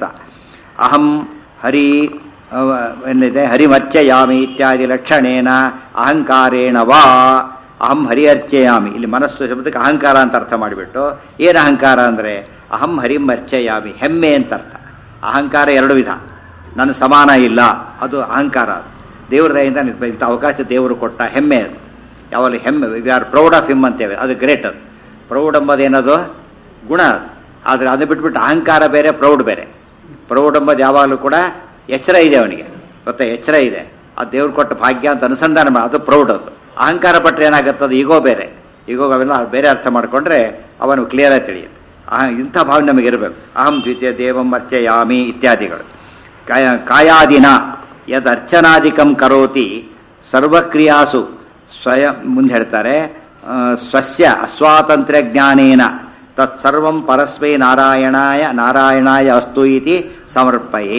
ಅಹಂ ಹರಿ ಅವ, ಏನಿದೆ ಹರಿಮರ್ಚಯಾಮಿ ಇತ್ಯಾದಿ ಲಕ್ಷಣೇನ ಅಹಂಕಾರೇಣ ವಾ ಅಹಂ ಹರಿಯರ್ಚಯಾಮಿ ಇಲ್ಲಿ ಮನಸ್ಸು ಶಬ್ದಕ್ಕೆ ಅಹಂಕಾರ ಅಂತ ಅರ್ಥ ಮಾಡಿಬಿಟ್ಟು ಏನು ಅಹಂಕಾರ ಅಂದರೆ ಅಹಂ ಹರಿಮರ್ಚಯಾಮಿ ಹೆಮ್ಮೆ ಅಂತ ಅರ್ಥ ಅಹಂಕಾರ ಎರಡು ವಿಧ ನನ್ನ ಸಮಾನ ಇಲ್ಲ ಅದು ಅಹಂಕಾರ ಅದು ದೇವ್ರ ದಯಿಂದ ನಿಂತ- ಇಂಥ ಅವಕಾಶ ದೇವರು ಕೊಟ್ಟ ಹೆಮ್ಮೆ ಅದು ಯಾವಾಗಲೂ ಹೆಮ್ಮೆ we are proud of him ಅಂತೇವೆ ಅದು ಗ್ರೇಟ್ ಅದು ಪ್ರೌಡ್ ಎಂಬುದೇನದು ಗುಣ ಅದು ಆದರೆ ಅದು ಬಿಟ್ಬಿಟ್ಟು ಅಹಂಕಾರ ಬೇರೆ ಪ್ರೌಡ್ ಬೇರೆ ಪ್ರೌಡ್ ಎಂಬುದು ಯಾವಾಗಲೂ ಕೂಡ ಎಚ್ಚರ ಇದೆ ಅವನಿಗೆ ಗೊತ್ತಾ ಎಚ್ಚರ ಇದೆ ಆ ದೇವ್ರು ಕೊಟ್ಟ ಭಾಗ್ಯ ಅಂತ ಅನುಸಂಧಾನ ಮಾಡಿ ಅದು ಪ್ರೌಡ್ ಅದು ಅಹಂಕಾರ ಪಟ್ಟರೆ ಏನಾಗುತ್ತೆ ಅದು ಈಗೋ ಬೇರೆ ಈಗೋ ಅವೆಲ್ಲ ಬೇರೆ ಅರ್ಥ ಮಾಡಿಕೊಂಡ್ರೆ ಅವನು ಕ್ಲಿಯರ್ ಆಗಿ ತಿಳಿಯುತ್ತೆ ಅಹ ಇಂಥ ಭಾವನೆ ನಮಗೆ ಇರಬೇಕು ಅಹಂ ದ್ವಿತೀಯ ದೇವಂ ಅರ್ಚಯಾಮಿ ಇತ್ಯಾದಿಗಳು ಕಾಯ ಕಾಯಾದಿನ ಯದ್ ಅರ್ಚನಾದಿಕಂ ಕರೋತಿ ಸರ್ವಕ್ರಿಯಾಸು ಸ್ವಯಂ ಮುಂದೆ ಹೇಳ್ತಾರೆ ಆ, ಸ್ವಸ್ಯ ಅಸ್ವಾತಂತ್ರ್ಯ ಜ್ಞಾನೇನ ತತ್ಸರ್ವಂ ಪರಸ್ಮೈ ನಾರಾಯಣಾಯ ನಾರಾಯಣಾಯ ಅಸ್ತು ಇತಿ ಸಮರ್ಪಯೇ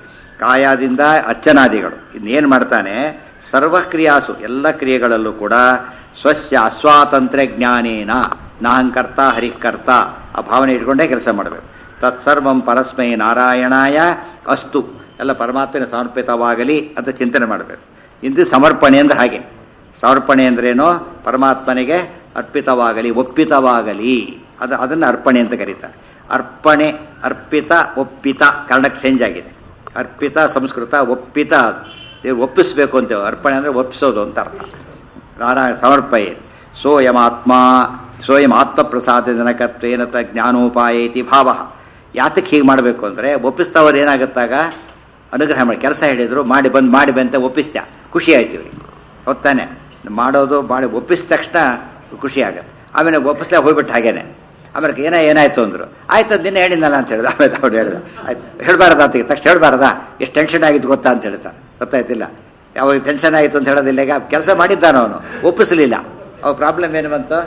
ಕಾಯದಿಂದ ಅರ್ಚನಾದಿಗಳು ಇನ್ನೇನು ಮಾಡ್ತಾನೆ ಸರ್ವಕ್ರಿಯಾಸು ಎಲ್ಲ ಕ್ರಿಯೆಗಳಲ್ಲೂ ಕೂಡ ಸ್ವಸ್ಯ ಅಸ್ವಾತಂತ್ರ್ಯ ಜ್ಞಾನೇನ ನಾಹಂಕರ್ತ ಹರಿಕರ್ತ ಆ ಭಾವನೆ ಇಟ್ಕೊಂಡೇ ಕೆಲಸ ಮಾಡಬೇಕು ತತ್ಸರ್ವಂ ಪರಸ್ಮೈ ನಾರಾಯಣಾಯ ಅಸ್ತು ಎಲ್ಲ ಪರಮಾತ್ಮನ ಸಮರ್ಪಿತವಾಗಲಿ ಅಂತ ಚಿಂತನೆ ಮಾಡಬೇಕು ಇದು ಸಮರ್ಪಣೆ ಅಂದ್ರೆ ಹಾಗೆ ಸಮರ್ಪಣೆ ಅಂದ್ರೇನು ಪರಮಾತ್ಮನಿಗೆ ಅರ್ಪಿತವಾಗಲಿ ಒಪ್ಪಿತವಾಗಲಿ ಅದು ಅದನ್ನು ಅರ್ಪಣೆ ಅಂತ ಕರೀತಾರೆ ಅರ್ಪಣೆ ಅರ್ಪಿತ ಒಪ್ಪಿತ ಕನ್ನಡಕ್ಕೆ ಚೇಂಜ್ ಆಗಿದೆ ಅರ್ಪಿತ ಸಂಸ್ಕೃತ ಒಪ್ಪಿತ ಅದು ದೇವ್ರು ಒಪ್ಪಿಸ್ಬೇಕು ಅಂತೇವೆ ಅರ್ಪಣೆ ಅಂದರೆ ಒಪ್ಪಿಸೋದು ಅಂತ ಅರ್ಥ ನಾರಾಯಣ ಸಮರ್ಪಯೆ ಸೋಯಮಾತ್ಮ ಸೋಯಂ ಆತ್ಮಪ್ರಸಾದ ಜನಕತ್ವೇನ ತ ಜ್ಞಾನೋಪಾಯ ಇತಿ ಭಾವ ಯಾತಕ್ಕೆ ಹೀಗೆ ಮಾಡಬೇಕು ಅಂದರೆ ಒಪ್ಪಿಸ್ತವ್ರು ಏನಾಗುತ್ತಾಗ ಅನುಗ್ರಹ ಮಾಡಿ ಕೆಲಸ ಹೇಳಿದ್ರು ಮಾಡಿ ಬಂದು ಮಾಡಿ ಬಂತ ಒಪ್ಪಿಸ್ತ್ಯಾ ಖುಷಿ ಆಯ್ತು ಇವ್ರಿಗೆ ಹೊತ್ತಾನೆ ಮಾಡೋದು ಮಾಡಿ ಒಪ್ಪಿಸಿದ ತಕ್ಷಣ ಖುಷಿ ಆಗತ್ತೆ ಆಮೇಲೆ ಒಪ್ಪಿಸ್ಲೇ ಹೋಗ್ಬಿಟ್ಟು ಹಾಗೇನೆ ಆಮೇಲೆ ಏನೋ ಏನಾಯ್ತು ಅಂದ್ರು ಆಯ್ತು ಅದು ನಿನ್ನೆ ಹೇಳಿದ್ನಲ್ಲ ಅಂತ ಹೇಳಿದ ಆಮೇಲೆ ಅವ್ರು ಹೇಳಿದ ಆಯ್ತು ಹೇಳ್ಬಾರ್ದ ಅಂತ ತಕ್ಷಣ ಹೇಳ್ಬಾರ್ದಾ ಎಷ್ಟು ಟೆನ್ಷನ್ ಆಗಿತ್ತು ಗೊತ್ತಾ ಅಂತ ಹೇಳ್ತಾರೆ ಗೊತ್ತಾಯ್ತಿಲ್ಲ ಯಾವಾಗ ಟೆನ್ಷನ್ ಆಯಿತು ಅಂತ ಹೇಳೋದಿಲ್ಲ ಈಗ ಕೆಲಸ ಮಾಡಿದ್ದಾನ ಅವನು ಒಪ್ಪಿಸಲಿಲ್ಲ ಅವ ಪ್ರಾಬ್ಲಮ್ ಏನು ಬಂತು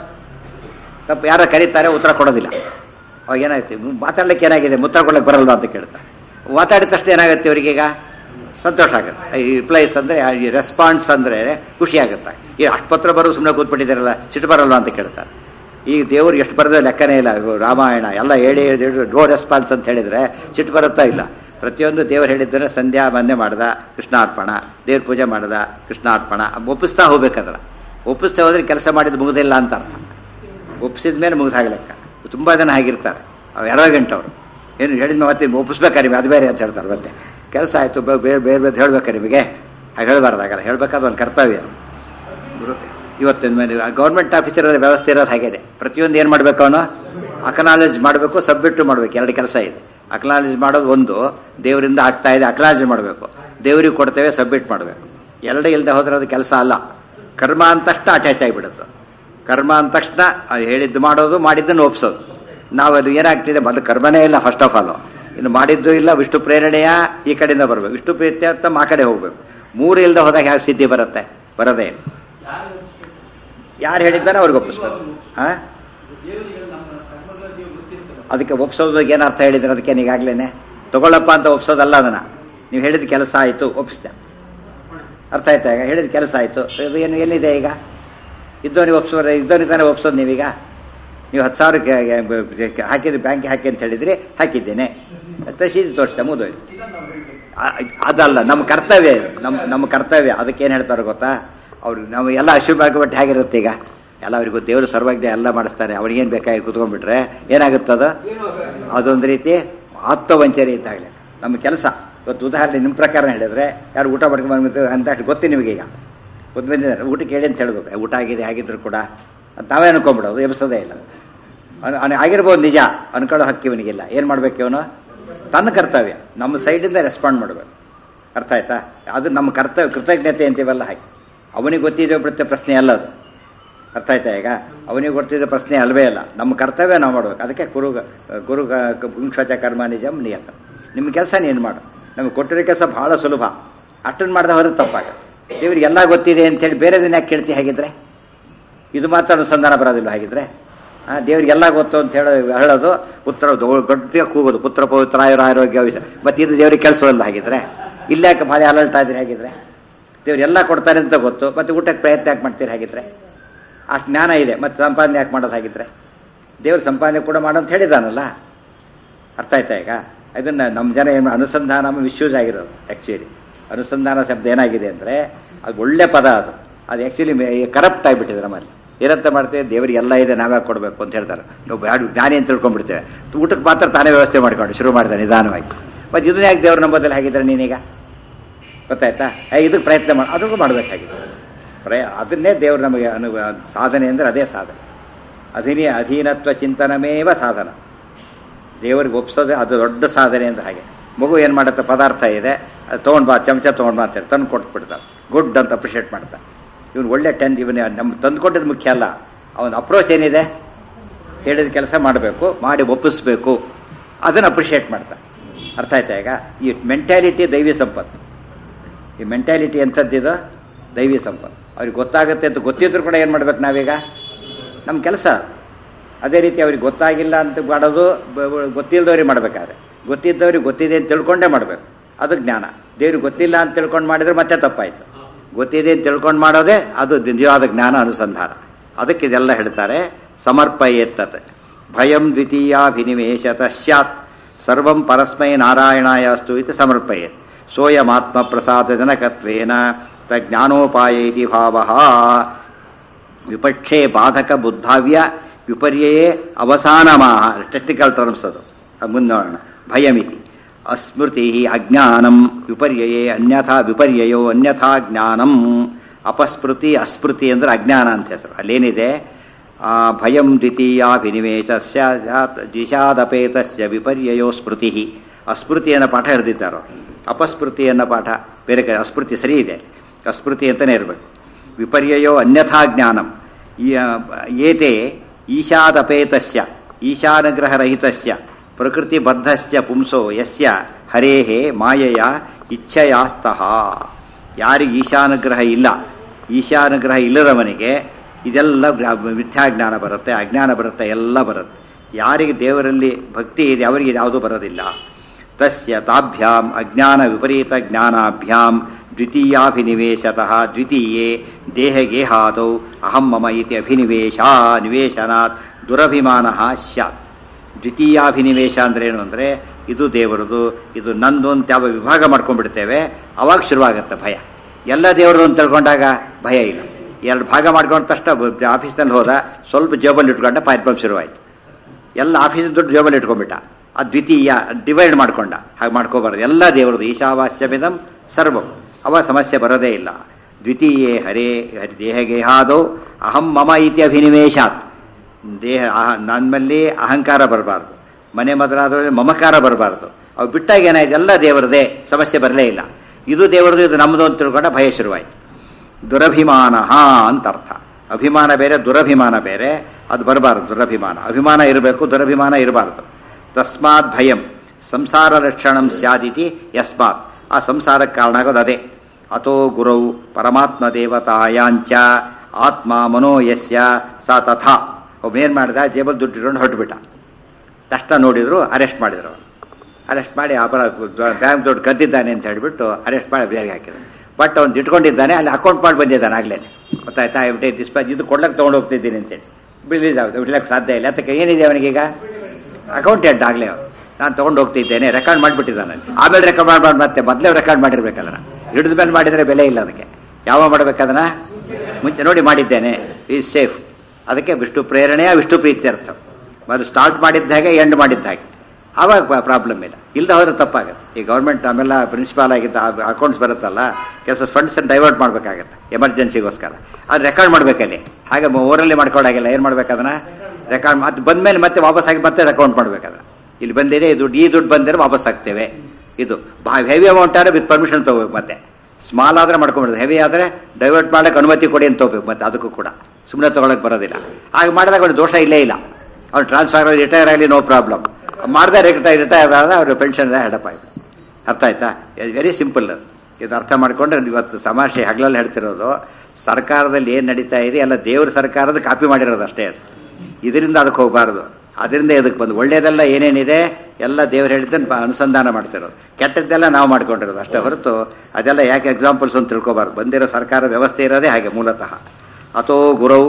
ತಪ್ಪು ಯಾರ ಕರೀತಾರೆ ಉತ್ತರ ಕೊಡೋದಿಲ್ಲ ಅವಾಗ ಏನಾಯ್ತು ಇವ್ನು ಮಾತಾಡ್ಲಿಕ್ಕೆ ಏನಾಗಿದೆ ಉತ್ತರ ಕೊಡ್ಲಿಕ್ಕೆ ಬರಲ್ವಾ ಅಂತ ಕೇಳ್ತಾರೆ ಮಾತಾಡಿದ ತಕ್ಷಣ ಏನಾಗುತ್ತೆ ಇವರಿಗೀಗ ಸಂತೋಷ ಆಗುತ್ತೆ ಈ ರಿಪ್ಲೈಸ್ ಅಂದರೆ ಈ ರೆಸ್ಪಾನ್ಸ್ ಅಂದರೆ ಖುಷಿ ಆಗುತ್ತೆ ಈ ಅಷ್ಟು ಪತ್ರ ಬರೋ ಸುಮ್ಮನೆ ಕೂತ್ಬಿಟ್ಟಿದ್ದಾರಲ್ಲ ಸಿಟ್ಟು ಬರಲ್ವಾ ಅಂತ ಕೇಳ್ತಾರೆ ಈಗ ದೇವ್ರು ಎಷ್ಟು ಬರೋದು ಲೆಕ್ಕನೇ ಇಲ್ಲ ಇವು ರಾಮಾಯಣ ಎಲ್ಲ ಹೇಳಿ ಹೇಳಿ ನೋ ರೆಸ್ಪಾನ್ಸ್ ಅಂತ ಹೇಳಿದರೆ ಸಿಟ್ಟು ಬರುತ್ತಾ ಇಲ್ಲ ಪ್ರತಿಯೊಂದು ದೇವರು ಹೇಳಿದ್ದನ್ನು ಸಂಧ್ಯಾ ಬಂದೆ ಮಾಡ್ದ ಕೃಷ್ಣಾರ್ಪಣ ದೇವ್ರ ಪೂಜೆ ಮಾಡ್ದ ಕೃಷ್ಣಾರ್ಪಣ ಒಪ್ಪಿಸ್ತಾ ಹೋಗ್ಬೇಕದ್ರ ಒಪ್ಪಿಸ್ತಾ ಹೋದ್ರೆ ಕೆಲಸ ಮಾಡಿದ್ದು ಮುಗುದಿಲ್ಲ ಅಂತ ಅರ್ಥ ಒಪ್ಪಿಸಿದ ಮೇಲೆ ಮುಗಿದಾಗಲೆಕ್ಕ ತುಂಬ ಜನ ಆಗಿರ್ತಾರೆ ಅವು ಎರಡೋ ಗಂಟೆ ಅವರು ಏನು ಹೇಳಿದ ಮತ್ತೆ ಒಪ್ಪಿಸ್ಬೇಕಾ ನಿಮಗೆ ಅದು ಬೇರೆ ಅಂತ ಹೇಳ್ತಾರೆ ಮತ್ತೆ ಕೆಲಸ ಆಯಿತು ಬೇರೆ ಬೇರೆ ಬೇರೆ ಹೇಳ್ಬೇಕಾ ನಿಮಗೆ ಹಾಗೆ ಹೇಳಬಾರ್ದಾಗಲ್ಲ ಹೇಳ್ಬೇಕಾದ್ರೆ ಒಂದು ಕರ್ತವ್ಯ ಗುರು ಇವತ್ತಿನ ಮೇಲೆ ಗೌರ್ಮೆಂಟ್ ಆಫೀಸರ್ ವ್ಯವಸ್ಥೆ ಇರೋದು ಹಾಗೇನೆ ಪ್ರತಿಯೊಂದು ಏನು ಮಾಡಬೇಕು ಅವನು ಅಕನಾಲೇಜ್ ಮಾಡಬೇಕು ಸಬ್ಮಿಟ್ ಮಾಡಬೇಕು ಎರಡು ಕೆಲಸ ಇದೆ ಅಕನಾಲೇಜ್ ಮಾಡೋದು ಒಂದು ದೇವರಿಂದ ಆಗ್ತಾ ಇದೆ ಅಕನಾಲೇಜ್ ಮಾಡಬೇಕು ದೇವರಿಗೆ ಕೊಡ್ತೇವೆ ಸಬ್ಮಿಟ್ ಮಾಡಬೇಕು ಎರಡು ಇಲ್ಲದೆ ಹೋದ್ರೆ ಅದು ಕೆಲಸ ಅಲ್ಲ ಕರ್ಮ ಅಂದ ತಕ್ಷಣ ಅಟ್ಯಾಚ್ ಆಗಿಬಿಡುತ್ತೆ ಕರ್ಮ ಅಂದ ತಕ್ಷಣ ಅದು ಹೇಳಿದ್ದು ಮಾಡೋದು ಮಾಡಿದ್ದನ್ನು ಒಪ್ಸೋದು ನಾವು ಅದು ಏನಾಗ್ತಿದೆ ಮೊದಲು ಕರ್ಮನೇ ಇಲ್ಲ ಫಸ್ಟ್ ಆಫ್ ಆಲ್ ಇನ್ನು ಮಾಡಿದ್ದು ಇಲ್ಲ ವಿಷ್ಣು ಪ್ರೇರಣೆಯ ಈ ಕಡೆಯಿಂದ ಬರಬೇಕು ವಿಷ್ಣು ಪ್ರೀತ್ಯರ್ಥ ಆ ಕಡೆ ಹೋಗ್ಬೇಕು ಮೂರು ಇಲ್ಲದೆ ಹೋದಾಗ ಯಾವ ಸಿದ್ಧಿ ಬರುತ್ತೆ ಬರೋದೇ ಇಲ್ಲ ಯಾರು ಹೇಳಿದ್ದಾನೆ ಅವ್ರಿಗೆ ಒಪ್ಪಿಸ್ಬೇಕು ಆ ದೇವರಿಗೆ ನಮ್ಮ ಕರ್ಮಗಳಿಗೆ ಗೊತ್ತಿರ್ತಲ್ಲ ಅದಕ್ಕೆ ಒಪ್ಸೋದ್ ಬಗ್ಗೆ ಏನು ಅರ್ಥ ಹೇಳಿದ್ರೆ ಅದಕ್ಕೆ ಈಗಾಗಲೇ ತಗೊಳ್ಳಪ್ಪ ಅಂತ ಒಪ್ಸೋದಲ್ಲ ಅದನ್ನ ನೀವು ಹೇಳಿದ ಕೆಲಸ ಆಯಿತು ಒಪ್ಪಿಸ್ದೆ ಅರ್ಥ ಆಯ್ತಾ ಈಗ ಹೇಳಿದ ಕೆಲಸ ಆಯಿತು ಏನು ಎಲ್ಲಿದೆ ಈಗ ಇದ್ದವನಿಗೆ ಒಪ್ಸೋದ್ರೆ ಇದ್ದವನಿಗೆ ತಾನೇ ಒಪ್ಸೋದು ನೀವೀಗ ನೀವು ಹತ್ತು ಸಾವಿರ ಹಾಕಿದ್ರಿ ಬ್ಯಾಂಕ್ಗೆ ಹಾಕಿ ಅಂತ ಹೇಳಿದ್ರಿ ಹಾಕಿದ್ದೇನೆ ತಸೀದಿ ತೋರಿಸ್ತಾ ಮುಗಿದೋಯ್ತು ಇದನ್ನ ನಾವು ಹೇಳ್ಬೇಕು ಆ- ಅದಲ್ಲ ನಮ್ಮ ಕರ್ತವ್ಯ ಇದು. ನಮ್ಮ ನಮ್ಮ ಕರ್ತವ್ಯ ಅದಕ್ಕೆ ಏನು ಹೇಳ್ತಾರೆ ಗೊತ್ತಾ ಅವ್ರು ನಾವು ಎಲ್ಲ ಆಶೀರ್ವಾದ ಬಟ್ಟು ಹೇಗಿರುತ್ತೆ ಈಗ ಎಲ್ಲ ಅವ್ರಿಗೂ ದೇವರು ಸರ್ವಜ್ಞ ಎಲ್ಲ ಮಾಡಿಸ್ತಾರೆ ಅವ್ರಿಗೇನು ಬೇಕಾಗಿ ಕುತ್ಕೊಂಡ್ಬಿಟ್ರೆ ಏನಾಗುತ್ತದ ಏನೂ ಆಗಲ್ಲ. ಅದೊಂದು ರೀತಿ ಆತ್ಮವಂಚನೆ ಇದ್ದಾಗಲೇ ನಮ್ಮ ಕೆಲಸ ಇವತ್ತು ಉದಾಹರಣೆ ನಿಮ್ಮ ಪ್ರಕಾರ ಹೇಳಿದ್ರೆ ಯಾರು ಊಟ ಮಾಡ್ಕೊಂಡು ಅಂತ ಗೊತ್ತು ನಿಮಗೀಗ ಗೊತ್ತು ಬಂದಿದ್ದಾರೆ ಊಟಕ್ಕೆ ಹೇಳಿ ಅಂತ ಹೇಳ್ಬೇಕು ಊಟ ಆಗಿದೆ ಆಗಿದ್ರು ಕೂಡ ಅಂತ ನಾವೇ ಅನ್ಕೊಂಬಿಡೋದು ಎಬ್ಸೋದೇ ಇಲ್ಲ ಅವ್ನು- ಅವ್ನು ಆಗಿರ್ಬೋದು ನಿಜ ಅನ್ಕೊಳ್ಳೋ ಹಕ್ಕಿ ಇವನಿಗಿಲ್ಲ ಏನು ಮಾಡ್ಬೇಕು ಇವನು ತನ್ನ ಕರ್ತವ್ಯ ನಮ್ಮ ಸೈಡಿಂದ ರೆಸ್ಪಾಂಡ್ ಮಾಡಬೇಕು ಅರ್ಥ ಆಯ್ತಾ ಅದು ನಮ್ಮ ಕರ್ತವ್ಯ ಕೃತಜ್ಞತೆ ಅಂತೀವಲ್ಲ ಹಾಗೆ ಅವನಿಗೆ ಗೊತ್ತಿದೆ ಪ್ರತಿ ಪ್ರಶ್ನೆ ಅಲ್ಲ ಅದು ಅರ್ಥ ಆಯ್ತಾ ಈಗ ಅವನಿಗೆ ಗೊತ್ತಿದ್ದ ಪ್ರಶ್ನೆ ಅಲ್ವೇ ಅಲ್ಲ ನಮ್ಮ ಕರ್ತವ್ಯ ನಾವು ಮಾಡ್ಬೇಕು ಅದಕ್ಕೆ ಗುರು ಗುರು ಪುಂಕ್ಷಚ ಕರ್ಮ ನಿಜಂ ನಿಯತ ನಿಮ್ಮ ಕೆಲಸ ನೀನು ಮಾಡು ನಮಗೆ ಕೊಟ್ಟಿರೋ ಕೆಲಸ ಬಹಳ ಸುಲಭ ಅಟೆಂಡ್ ಮಾಡಿದ ಹೊರಗೆ ತಪ್ಪಾಗುತ್ತೆ ದೇವ್ರಿಗೆ ಎಲ್ಲ ಗೊತ್ತಿದೆ ಅಂತೇಳಿ ಬೇರೆ ದಿನ ಯಾಕೆ ಕೇಳ್ತಿ ಹಾಗಿದ್ರೆ ಇದು ಮಾತ್ರ ಅನುಸಂಧಾನ ಬರೋದಿಲ್ಲ ಹಾಗಿದ್ರೆ ಆ, ದೇವ್ರಿಗೆಲ್ಲ ಗೊತ್ತು ಅಂತ ಹೇಳೋ ಹೇಳೋದು ಪುತ್ರ ಗಟ್ಟಿಗೆ ಕೂಗೋದು ಪುತ್ರ ಪವಿತ್ರ ಆಯುರ ಆರೋಗ್ಯ ವಿಷ ಮತ್ತೆ ಇದು ದೇವ್ರಿಗೆ ಕೆಲಸವಲ್ಲ ಹಾಗಿದ್ರೆ ಇಲ್ಲಾಕೆ ಭಾಳ ಅಲಲ್ತಾ ಇದ್ರಿ ಹಾಗಿದ್ರೆ ದೇವ್ರು ಎಲ್ಲ ಕೊಡ್ತಾರೆ ಅಂತ ಗೊತ್ತು ಮತ್ತೆ ಊಟಕ್ಕೆ ಪ್ರಯತ್ನ ಯಾಕೆ ಮಾಡ್ತೀರಿ ಹಾಗಿದ್ರೆ ಆ ಜ್ಞಾನ ಇದೆ ಮತ್ತೆ ಸಂಪಾದನೆ ಯಾಕೆ ಮಾಡೋದು ಹಾಗಿದ್ರೆ ದೇವ್ರ ಸಂಪಾದನೆ ಕೂಡ ಮಾಡು ಅಂತ ಹೇಳಿದಾನಲ್ಲ ಅರ್ಥ ಆಯ್ತಾ ಈಗ ಇದನ್ನ ನಮ್ಮ ಜನ ಏನು ಅನುಸಂಧಾನ ಮಿಸ್ಯೂಸ್ ಆಗಿರೋದು ಆ್ಯಕ್ಚುಲಿ ಅನುಸಂಧಾನ ಶಬ್ದ ಏನಾಗಿದೆ ಅಂದರೆ ಅದು ಒಳ್ಳೆ ಪದ ಅದು ಅದು ಆ್ಯಕ್ಚುಲಿ ಕರಪ್ಟ್ ಆಗಿಬಿಟ್ಟಿದೆ ನಮ್ಮಲ್ಲಿ ಏನಂತ ಮಾಡ್ತೇವೆ ದೇವರಿಗೆ ಎಲ್ಲ ಇದೆ ನಾವ್ಯಾಕೆ ಕೊಡಬೇಕು ಅಂತ ಹೇಳ್ತಾರೆ ನಾವು ಬ್ಯಾಡ್ ಜ್ಞಾನಿ ಅಂತ ತಿಳ್ಕೊಂಡ್ಬಿಡ್ತೇವೆ ಊಟಕ್ಕೆ ಮಾತ್ರ ತಾನೇ ವ್ಯವಸ್ಥೆ ಮಾಡ್ಕೊಂಡು ಶುರು ಮಾಡಿದೆ ನಿಧಾನವಾಗಿ ಮತ್ತು ಇದನ್ನ ಯಾಕೆ ದೇವ್ರ ನಂಬೋದಲ್ಲಿ ಹಾಗಿದ್ರೆ ನೀನೀಗ ಗೊತ್ತಾಯ್ತಾ ಏ, ಇದಕ್ಕೆ ಪ್ರಯತ್ನ ಮಾಡಿ ಅದಕ್ಕೂ ಮಾಡಬೇಕಾಗಿದೆ ಪ್ರಯ ಅದನ್ನೇ ದೇವ್ರು ನಮಗೆ ಅನು ಸಾಧನೆ ಅಂದರೆ ಅದೇ ಸಾಧನೆ ಅಧೀನಿ ಅಧೀನತ್ವ ಚಿಂತನಮೇವ ಸಾಧನ ದೇವರಿಗೆ ಒಪ್ಸೋದೆ ಅದು ದೊಡ್ಡ ಸಾಧನೆ ಅಂತ ಹಾಗೆ ಮಗು ಏನು ಮಾಡುತ್ತೆ ಪದಾರ್ಥ ಇದೆ ಅದು ತೊಗೊಂಡು ಬಾ ಚಮಚ ತೊಗೊಂಡು ಬಾ ಅಂತೇಳಿ ತಂದು ಕೊಟ್ಬಿಡ್ತಾರೆ ಗುಡ್ ಅಂತ ಅಪ್ರಿಷಿಯೇಟ್ ಮಾಡ್ತಾರೆ ಇವನು ಒಳ್ಳೆ ಟೆನ್ ಇವನು ನಮ್ಮ ತಂದು ಕೊಟ್ಟಿದ್ದು ಮುಖ್ಯ ಅಲ್ಲ ಅವನ ಅಪ್ರೋಚ್ ಏನಿದೆ ಹೇಳಿದ ಕೆಲಸ ಮಾಡಬೇಕು ಮಾಡಿ ಒಪ್ಪಿಸ್ಬೇಕು ಅದನ್ನು ಅಪ್ರಿಷಿಯೇಟ್ ಮಾಡ್ತಾರೆ ಅರ್ಥ ಆಯ್ತಾ ಈಗ ಈ ಮೆಂಟ್ಯಾಲಿಟಿ ದೈವಿ ಸಂಪತ್ತು ಈ ಮೆಂಟ್ಯಾಲಿಟಿ ಎಂಥದ್ದಿದು ದೈವಿ ಸಂಪತ್ತು ಅವ್ರಿಗೆ ಗೊತ್ತಾಗುತ್ತೆ ಅಂತ ಗೊತ್ತಿದ್ರು ಕೂಡ ಏನು ಮಾಡ್ಬೇಕು ನಾವೀಗ ನಮ್ಮ ಕೆಲಸ ಅದೇ ರೀತಿ ಅವ್ರಿಗೆ ಗೊತ್ತಾಗಿಲ್ಲ ಅಂತ ಮಾಡೋದು ಬ- ಬ- ಗೊತ್ತಿಲ್ಲದವ್ರಿಗೆ ಮಾಡಬೇಕಾದ್ರೆ ಗೊತ್ತಿದ್ದವ್ರಿಗೆ ಗೊತ್ತಿದೆ ಅಂತ ತಿಳ್ಕೊಂಡೇ ಮಾಡಬೇಕು ಅದು ಜ್ಞಾನ ದೇವ್ರಿಗೆ ಗೊತ್ತಿಲ್ಲ ಅಂತ ತಿಳ್ಕೊಂಡು ಮಾಡಿದ್ರೆ ಮತ್ತೆ ತಪ್ಪಾಯ್ತು ಗೊತ್ತಿದೆ ಅಂತ ತಿಳ್ಕೊಂಡು ಮಾಡೋದೇ ಅದು ನಿಜವಾದ ಜ್ಞಾನ ಅನುಸಂಧಾನ ಅದಕ್ಕೆ ಇದೆಲ್ಲ ಹೇಳ್ತಾರೆ ಸಮರ್ಪಯೇತ್ತತ್ ಭಯಂ ದ್ವಿತೀಯಾಭಿನಿವೇಶತ ಸ್ಯಾತ್ ಸರ್ವಂ ಪರಸ್ಮೈ ನಾರಾಯಣಾಯಸ್ತು ಇದು ಸಮರ್ಪಯೇತ್ ಸೋಯಮಾತ್ಮ ಪ್ರಸಾದ ಜನಕತ್ವೇನ ತಜ್ಞಾನೋಪಾಯ ಇತಿ ಭಾವ ವಿಪಕ್ಷೇ ಬಾಧಕ ಬುದ್ಧಾವ್ಯ ವಿಪರ್ಯಯೇ ಅವಸಾನಮಾಹ ಟೆಕ್ನಿಕಲ್ ಟರ್ಮ್ಸ್ ಅದು ಅದು ಮುಂದೆ ನೋಡೋಣ ಭಯಮಿತಿ ಅಸ್ಮೃತಿ ಅಜ್ಞಾನಂ ವಿಪರ್ಯಯೇ ಅನ್ಯಥಾ ವಿಪರ್ಯಯೋ ಅನ್ಯಥಾ ಜ್ಞಾನಂ ಅಪಸ್ಮೃತಿ ಅಸ್ಮೃತಿ ಅಂದ್ರೆ ಅಜ್ಞಾನ ಅಂತ ಹೆಸರು ಅಲ್ಲೇನಿದೆ ಆ ಭಯಂ ದ್ವಿತೀಯಾಭಿನಿವೇಶಸ್ಯ ದ್ವಿಷಾದಪೇತಸ್ಯ ವಿಪರ್ಯಯೋ ಸ್ಮೃತಿ ಅಸ್ಮೃತಿ ಅನ್ನೋ ಪಾಠ ಹಿಡಿದಿದ್ದಾರೋ ಅಪಸ್ಮೃತಿ ಅನ್ನೋ ಪಾಠ ಬೇರೆ ಕಡೆ ಅಸ್ಮೃತಿ ಸರಿ ಇದೆ ಅಸ್ಮೃತಿ ಅಂತಲೇ ಇರಬೇಕು ವಿಪರ್ಯಯೋ ಅನ್ಯಥಾ ಜ್ಞಾನಂ ಈ- ಏತೆ ಈಶಾದಪೇತಸ್ಯ ಈಶಾನಗ್ರಹರಹಿತಸ್ಯ ಪ್ರಕೃತಿಬದ್ಧಸ್ಯ ಪುಂಸೋ ಯಸ್ಯ ಹರೇಹೇ ಮಾಯೆಯ ಇಚ್ಛೆಯಾಸ್ತಃ ಯಾರಿಗೆ ಈಶಾನುಗ್ರಹ ಇಲ್ಲ ಈಶಾನುಗ್ರಹ ಇಲ್ಲದವನಿಗೆ ಇದೆಲ್ಲ ಗ್ರ- ಮಿಥ್ಯಾಜ್ಞಾನ ಬರುತ್ತೆ ಅಜ್ಞಾನ ಬರುತ್ತೆ ಎಲ್ಲ ಬರುತ್ತೆ ಯಾರಿಗೆ ದೇವರಲ್ಲಿ ಭಕ್ತಿ ಇದೆ ಅವರಿಗೆ ಯಾವುದೂ ಬರೋದಿಲ್ಲ ತಸ್ಯ ತಾಭ್ಯಾಂ ಅಜ್ಞಾನ ವಿಪರೀತ ಜ್ಞಾನಾಭ್ಯಾಂ ದ್ವಿತೀಯಾಭಿನಿವೇಶತಃ ದ್ವಿತೀಯೇ ದೇಹಗೇಹಾದೌ ಅಹಂ ಮಮ ಇತಿ ಅಭಿನಿವೇಶ ನಿವೇಶನಾತ್ ದುರಭಿಮಾನ ಸ್ಯಾತ್ ದ್ವಿತೀಯಾಭಿನಿವೇಶ ಅಂದ್ರೆ ಏನು ಅಂದರೆ ಇದು ದೇವರದು ಇದು ನಂದು ಅಂತ ಯಾವ ವಿಭಾಗ ಮಾಡ್ಕೊಂಡ್ಬಿಡ್ತೇವೆ ಅವಾಗ ಶುರುವಾಗುತ್ತೆ ಭಯ ಎಲ್ಲ ದೇವರದು ಅಂತ ತಿಳ್ಕೊಂಡಾಗ ಭಯ ಇಲ್ಲ ಎರಡು ಭಾಗ ಮಾಡ್ಕೊಂಡ ತಕ್ಷಣ ಆಫೀಸ್ನಲ್ಲಿ ಹೋದ ಸ್ವಲ್ಪ ಜೇಬಲ್ಲಿ ಇಟ್ಕೊಂಡ ಫೈರ್ ಪಂಪ್ ಶುರುವಾಯಿತು ಎಲ್ಲ ಆಫೀಸ್ ದುಡ್ಡು ಜೇಬಲ್ಲಿ ಇಟ್ಕೊಂಡ್ಬಿಟ್ಟ ಆ ದ್ವಿತೀಯ ಡಿವೈಡ್ ಮಾಡ್ಕೊಂಡ ಹಾಗೆ ಮಾಡ್ಕೋಬಾರ್ದು ಎಲ್ಲ ದೇವರದು ಈಶಾವಾಸ್ಯಮಿದಂ ಸರ್ವಂ ಅವ ಸಮಸ್ಯೆ ಬರೋದೇ ಇಲ್ಲ ದ್ವಿತೀಯೇ ಹರೇ ಹರಿ ದೇಹಗೇಹಾದೌ ಅಹಂ ಮಮ ಇತಿ ಅಭಿನಿವೇಶಾತ್ ದೇಹ ಅಹ ನನ್ನಲ್ಲಿ ಅಹಂಕಾರ ಬರಬಾರ್ದು ಮನೆ ಮೊದಲಾದ್ರೆ ಮಮಕಾರ ಬರಬಾರ್ದು ಅವು ಬಿಟ್ಟಾಗ ಏನಾಯ್ತು ಎಲ್ಲ ದೇವರದೇ ಸಮಸ್ಯೆ ಬರಲೇ ಇಲ್ಲ ಇದು ದೇವರದು ಇದು ನಮ್ಮದು ಅಂತ ತಿಳ್ಕೊಂಡ ಭಯ ಶುರುವಾಯಿತು ದುರಭಿಮಾನ ಅಂತ ಅರ್ಥ ಅಭಿಮಾನ ಬೇರೆ ದುರಭಿಮಾನ ಬೇರೆ ಅದು ಬರಬಾರ್ದು ದುರಭಿಮಾನ ಅಭಿಮಾನ ಇರಬೇಕು ದುರಭಿಮಾನ ಇರಬಾರ್ದು ತಸ್ಮಾತ್ ಭಯಂ ಸಂಸಾರ ಲಕ್ಷಣಂ ಸ್ಯಾದಿತಿ ಯಸ್ಮಾತ್ ಆ ಸಂಸಾರಕ್ಕೆ ಕಾರಣ ಆಗೋದು ಅದೇ ಅಥೋ ಗುರೌ ಪರಮಾತ್ಮ ದೇವತಾಯಾಂಚ ಆತ್ಮ ಮನೋ ಯಸ್ಯ ಸಾ ತಥಾ ಒಬ್ಬೇನು ಮಾಡಿದ ಜೇಬಲ್ ದುಡ್ಡು ಇಟ್ಕೊಂಡು ಹೊರಟುಬಿಟ್ಟ ತಕ್ಷಣ ನೋಡಿದ್ರು ಅರೆಸ್ಟ್ ಮಾಡಿದ್ರು ಅವ್ರು ಅರೆಸ್ಟ್ ಮಾಡಿ ಅಪರಾಧ ಬ್ಯಾಂಕ್ ದುಡ್ಡು ಕದ್ದಿದ್ದಾನೆ ಅಂತ ಹೇಳಿಬಿಟ್ಟು ಅರೆಸ್ಟ್ ಮಾಡಿ ಬೇಗ ಹಾಕಿದ್ರು ಬಟ್ ಅವ್ನು ಇಟ್ಕೊಂಡಿದ್ದಾನೆ ಅಲ್ಲಿ ಅಕೌಂಟ್ ಮಾಡಿ ಬಂದಿದ್ದಾನೆ ಆಗಲೇ ಗೊತ್ತಾಯ್ತಾ ಇವ್ಟೇ ದಿಸ್ಪಾಚ್ ಇದು ಕೊಡ್ಲಕ್ಕೆ ತೊಗೊಂಡು ಹೋಗ್ತಿದ್ದೀನಿ ಅಂತೇಳಿ ಬಿಲ್ಲಿಸ್ ಆಗುತ್ತೆ ಬಿಡ್ಲಕ್ಕೆ ಸಾಧ್ಯ ಇಲ್ಲ ಅದಕ್ಕೆ ಏನಿದೆ ಅವನಿಗೀಗ ಅಕೌಂಟೆಂಟ್ ಆಗಲೇ ಅವನು ನಾನು ತೊಗೊಂಡು ಹೋಗ್ತಿದ್ದೇನೆ ರೆಕಾರ್ಡ್ ಮಾಡಿಬಿಟ್ಟಿದ್ದಾನೆ ಆಮೇಲೆ ರೆಕಾರ್ಡ್ ಮಾಡ್ಬಾರ್ದು ಮತ್ತೆ ಮೊದಲೇ ರೆಕಾರ್ಡ್ ಮಾಡಿರ್ಬೇಕಲ್ಲ ಹಿಡಿದ ಮೇಲೆ ಮಾಡಿದರೆ ಬೆಲೆ ಇಲ್ಲ ಅದಕ್ಕೆ ಯಾವ ಮಾಡ್ಬೇಕದನ್ನ ಮುಂಚೆ ನೋಡಿ ಮಾಡಿದ್ದೇನೆ ಈಸ್ ಸೇಫ್ ಅದಕ್ಕೆ ವಿಷ್ಣು ಪ್ರೇರಣೆಯ ವಿಷ್ಣು ಪ್ರೀತ್ಯರ್ಥ ಮೊದಲು ಸ್ಟಾರ್ಟ್ ಮಾಡಿದ್ದ ಹಾಗೆ ಎಂಡ್ ಮಾಡಿದ್ದ ಹಾಗೆ ಆವಾಗ ಪ್ರಾಬ್ಲಮ್ ಇಲ್ಲ ಇಲ್ಲದ ಹೋದ್ರೆ ತಪ್ಪಾಗುತ್ತೆ ಈ ಗೌರ್ಮೆಂಟ್ ಆಮೇಲೆ ಪ್ರಿನ್ಸಿಪಾಲ್ ಆಗಿದ್ದ ಅಕೌಂಟ್ಸ್ ಬರುತ್ತಲ್ಲ ಕೆಲಸ ಫಂಡ್ಸ್ ಡೈವರ್ಟ್ ಮಾಡಬೇಕಾಗತ್ತೆ ಎಮರ್ಜೆನ್ಸಿಗೋಸ್ಕರ ಅದು ರೆಕಾರ್ಡ್ ಮಾಡಬೇಕಲ್ಲಿ ಹಾಗೆ ಊರಲ್ಲಿ ಮಾಡ್ಕೊಳಾಗಿಲ್ಲ ಏನು ಮಾಡ್ಬೇಕದನ್ನ ರೆಕಾರ್ಡ್ ಮತ್ತೆ ಬಂದ್ಮೇಲೆ ಮತ್ತೆ ವಾಪಸ್ ಆಗಿ ಮತ್ತೆ ಅಕೌಂಟ್ ಮಾಡ್ಬೇಕದನ್ನ ಇಲ್ಲಿ ಬಂದಿದೆ ಈ ದುಡ್ಡು ಈ ದುಡ್ಡು ಬಂದರೆ ವಾಪಸ್ ಹಾಕ್ತೇವೆ ಇದು ಹೆವಿ ಅಮೌಂಟ್ ಆದರೆ ವಿತ್ ಪರ್ಮಿಷನ್ ತೊಗೋಬೇಕು ಮತ್ತೆ ಸ್ಮಾಲ್ ಆದರೆ ಮಾಡ್ಕೊಂಡ್ಬಿಡೋದು ಹೆವಿ ಆದರೆ ಡೈವರ್ಟ್ ಮಾಡಕ್ಕೆ ಅನುಮತಿ ಕೊಡಿ ಅಂತ ಹೋಗ್ಬೇಕು ಮತ್ತೆ ಅದಕ್ಕೂ ಕೂಡ ಸುಮ್ಮನೆ ತೊಗೊಳಕ್ಕೆ ಬರೋದಿಲ್ಲ ಹಾಗೆ ಮಾಡಿದಾಗ ಒಂದು ದೋಷ ಇಲ್ಲೇ ಇಲ್ಲ ಅವ್ನು ಟ್ರಾನ್ಸ್ಫರ್ ಆಗಲಿ ರಿಟೈರ್ ಆಗಲಿ ನೋ ಪ್ರಾಬ್ಲಮ್ ಮಾಡಿದೆ ರಿಟೈರ್ ರಿಟೈರ್ ಆದ ಅವ್ರ ಪೆನ್ಷನ್ ಹೆಡಪ್ ಆಯ್ತು ಅರ್ಥ ಆಯ್ತಾ ವೆರಿ ಸಿಂಪಲ್ ಅದು ಇದು ಅರ್ಥ ಮಾಡ್ಕೊಂಡ್ರೆ ಇವತ್ತು ತಮಾಷೆ ಹಗಲಲ್ಲಿ ಹೇಳ್ತಿರೋದು ಸರ್ಕಾರದಲ್ಲಿ ಏನು ನಡೀತಾ ಇದೆ ಎಲ್ಲ ದೇವ್ರ ಸರ್ಕಾರದ ಕಾಪಿ ಮಾಡಿರೋದು ಅಷ್ಟೇ ಅದು ಇದರಿಂದ ಅದಕ್ಕೆ ಹೋಗಬಾರ್ದು ಅದರಿಂದ ಇದಕ್ಕೆ ಬಂದು ಒಳ್ಳೇದೆಲ್ಲ ಏನೇನಿದೆ ಎಲ್ಲ ದೇವ್ರು ಹೇಳಿದ್ದನ್ನು ಅನುಸಂಧಾನ ಮಾಡ್ತಿರೋದು ಕೆಟ್ಟದ್ದೆಲ್ಲ ನಾವು ಮಾಡ್ಕೊಂಡಿರೋದು ಅಷ್ಟೇ ಹೊರತು ಅದೆಲ್ಲ ಯಾಕೆ ಎಕ್ಸಾಂಪಲ್ಸ್ ಅಂತ ತಿಳ್ಕೊಬಾರ್ದು ಬಂದಿರೋ ಸರ್ಕಾರ ವ್ಯವಸ್ಥೆ ಇರೋದೇ ಹಾಗೆ ಮೂಲತಃ ಅಥೋ ಗುರೌ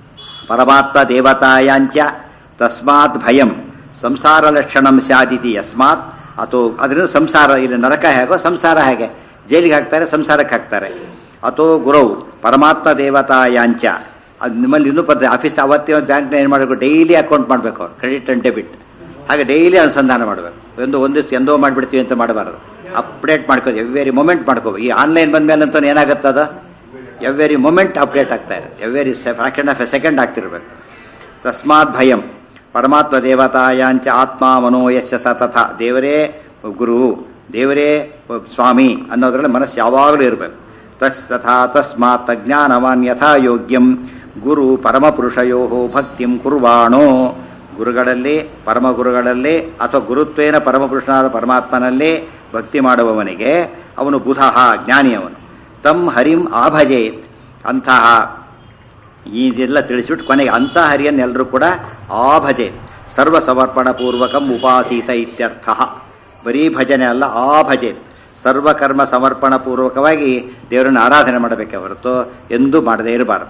ಪರಮಾತ್ಮ ದೇವತಾಯಾಂಚ ತಸ್ಮಾತ್ ಭಯಂ ಸಂಸಾರ ಲಕ್ಷಣಂ ಸ್ಯಾದಿತಿ ಯಸ್ಮಾತ್ ಅಥೋ ಅದರಿಂದ ಸಂಸಾರ ಇಲ್ಲಿ ನರಕ ಹೇಗೋ ಸಂಸಾರ ಹೇಗೆ ಜೈಲಿಗೆ ಹಾಕ್ತಾರೆ ಸಂಸಾರಕ್ಕೆ ಹಾಕ್ತಾರೆ ಅಥೋ ಗುರೌ ಪರಮಾತ್ಮ ದೇವತಾಯಾಂಚ ಅದು ನಿಮ್ಮಲ್ಲಿ ಇನ್ನೂ ಪದ್ಧತಿ ಆಫೀಸ್ ಅವತ್ತೇ ಒಂದು ಬ್ಯಾಂಕ್ನ ಏನು ಮಾಡಬೇಕು ಡೈಲಿ ಅಕೌಂಟ್ ಮಾಡಬೇಕು ಅವ್ರು ಕ್ರೆಡಿಟ್ ಆ್ಯಂಡ್ ಡೆಬಿಟ್ ಹಾಗೆ ಡೈಲಿ ಅನುಸಂಧಾನ ಮಾಡಬೇಕು ಒಂದು ಒಂದು ಎಂದೋ ಮಾಡಿಬಿಡ್ತೀವಿ ಅಂತ ಮಾಡಬಾರದು ಅಪ್ಡೇಟ್ ಮಾಡ್ಕೋದು ಎವ್ರಿ ಮೊಮೆಂಟ್ ಮಾಡ್ಕೋಬೇಕು ಈ ಆನ್ಲೈನ್ ಬಂದಮೇಲೆ ಅಂತೂ ಏನಾಗುತ್ತೆ ಅದು ಎವ್ರಿ ಮೊಮೆಂಟ್ ಅಪ್ಡೇಟ್ ಆಗ್ತಾ ಇದೆ every fraction of a second ಆಗ್ತಿರ್ಬೇಕು ತಸ್ಮಾತ್ ಭಯಂ ಪರಮಾತ್ಮ ದೇವತಾಯಾಂಚ ಆತ್ಮ ಮನೋಯಸ್ಯ ಸತತ ದೇವರೇ ಗುರು ದೇವರೇ ಸ್ವಾಮಿ ಅನ್ನೋದ್ರಲ್ಲಿ ಮನಸ್ಸು ಯಾವಾಗಲೂ ಇರಬೇಕು ತಸ್ ತಥಾ ತಸ್ಮಾತ್ ಅಜ್ಞಾನವಾನ್ ಯಥಾ ಯೋಗ್ಯಂ ಗುರು ಪರಮಪುರುಷಯೋ ಭಕ್ತಿಂ ಕುರ್ವಾಣೋ ಗುರುಗಳಲ್ಲಿ ಪರಮ ಗುರುಗಳಲ್ಲಿ ಅಥವಾ ಗುರುತ್ವೇನ ಪರಮಪುರುಷನಾದ ಪರಮಾತ್ಮನಲ್ಲಿ ಭಕ್ತಿ ಮಾಡುವವನಿಗೆ ಅವನು ಬುಧಃ ಜ್ಞಾನಿಯವನು ತಮ್ ಹರಿಂ ಆಭಜೇತ್ ಅಂತಹ ಇದೆಲ್ಲ ತಿಳಿಸಿಬಿಟ್ಟು ಕೊನೆಗೆ ಅಂಥ ಹರಿಯನ್ನೆಲ್ಲರೂ ಕೂಡ ಆಭಜೆ ಸರ್ವ ಸಮರ್ಪಣ ಪೂರ್ವಕಂ ಉಪಾಸೀತ ಇತ್ಯರ್ಥ ಬರೀ ಭಜನೆ ಅಲ್ಲ ಆಭಜೆ ಸರ್ವಕರ್ಮ ಸಮರ್ಪಣ ಪೂರ್ವಕವಾಗಿ ದೇವರನ್ನು ಆರಾಧನೆ ಮಾಡಬೇಕೆ ಹೊರತು ಎಂದೂ ಮಾಡದೇ ಇರಬಾರದು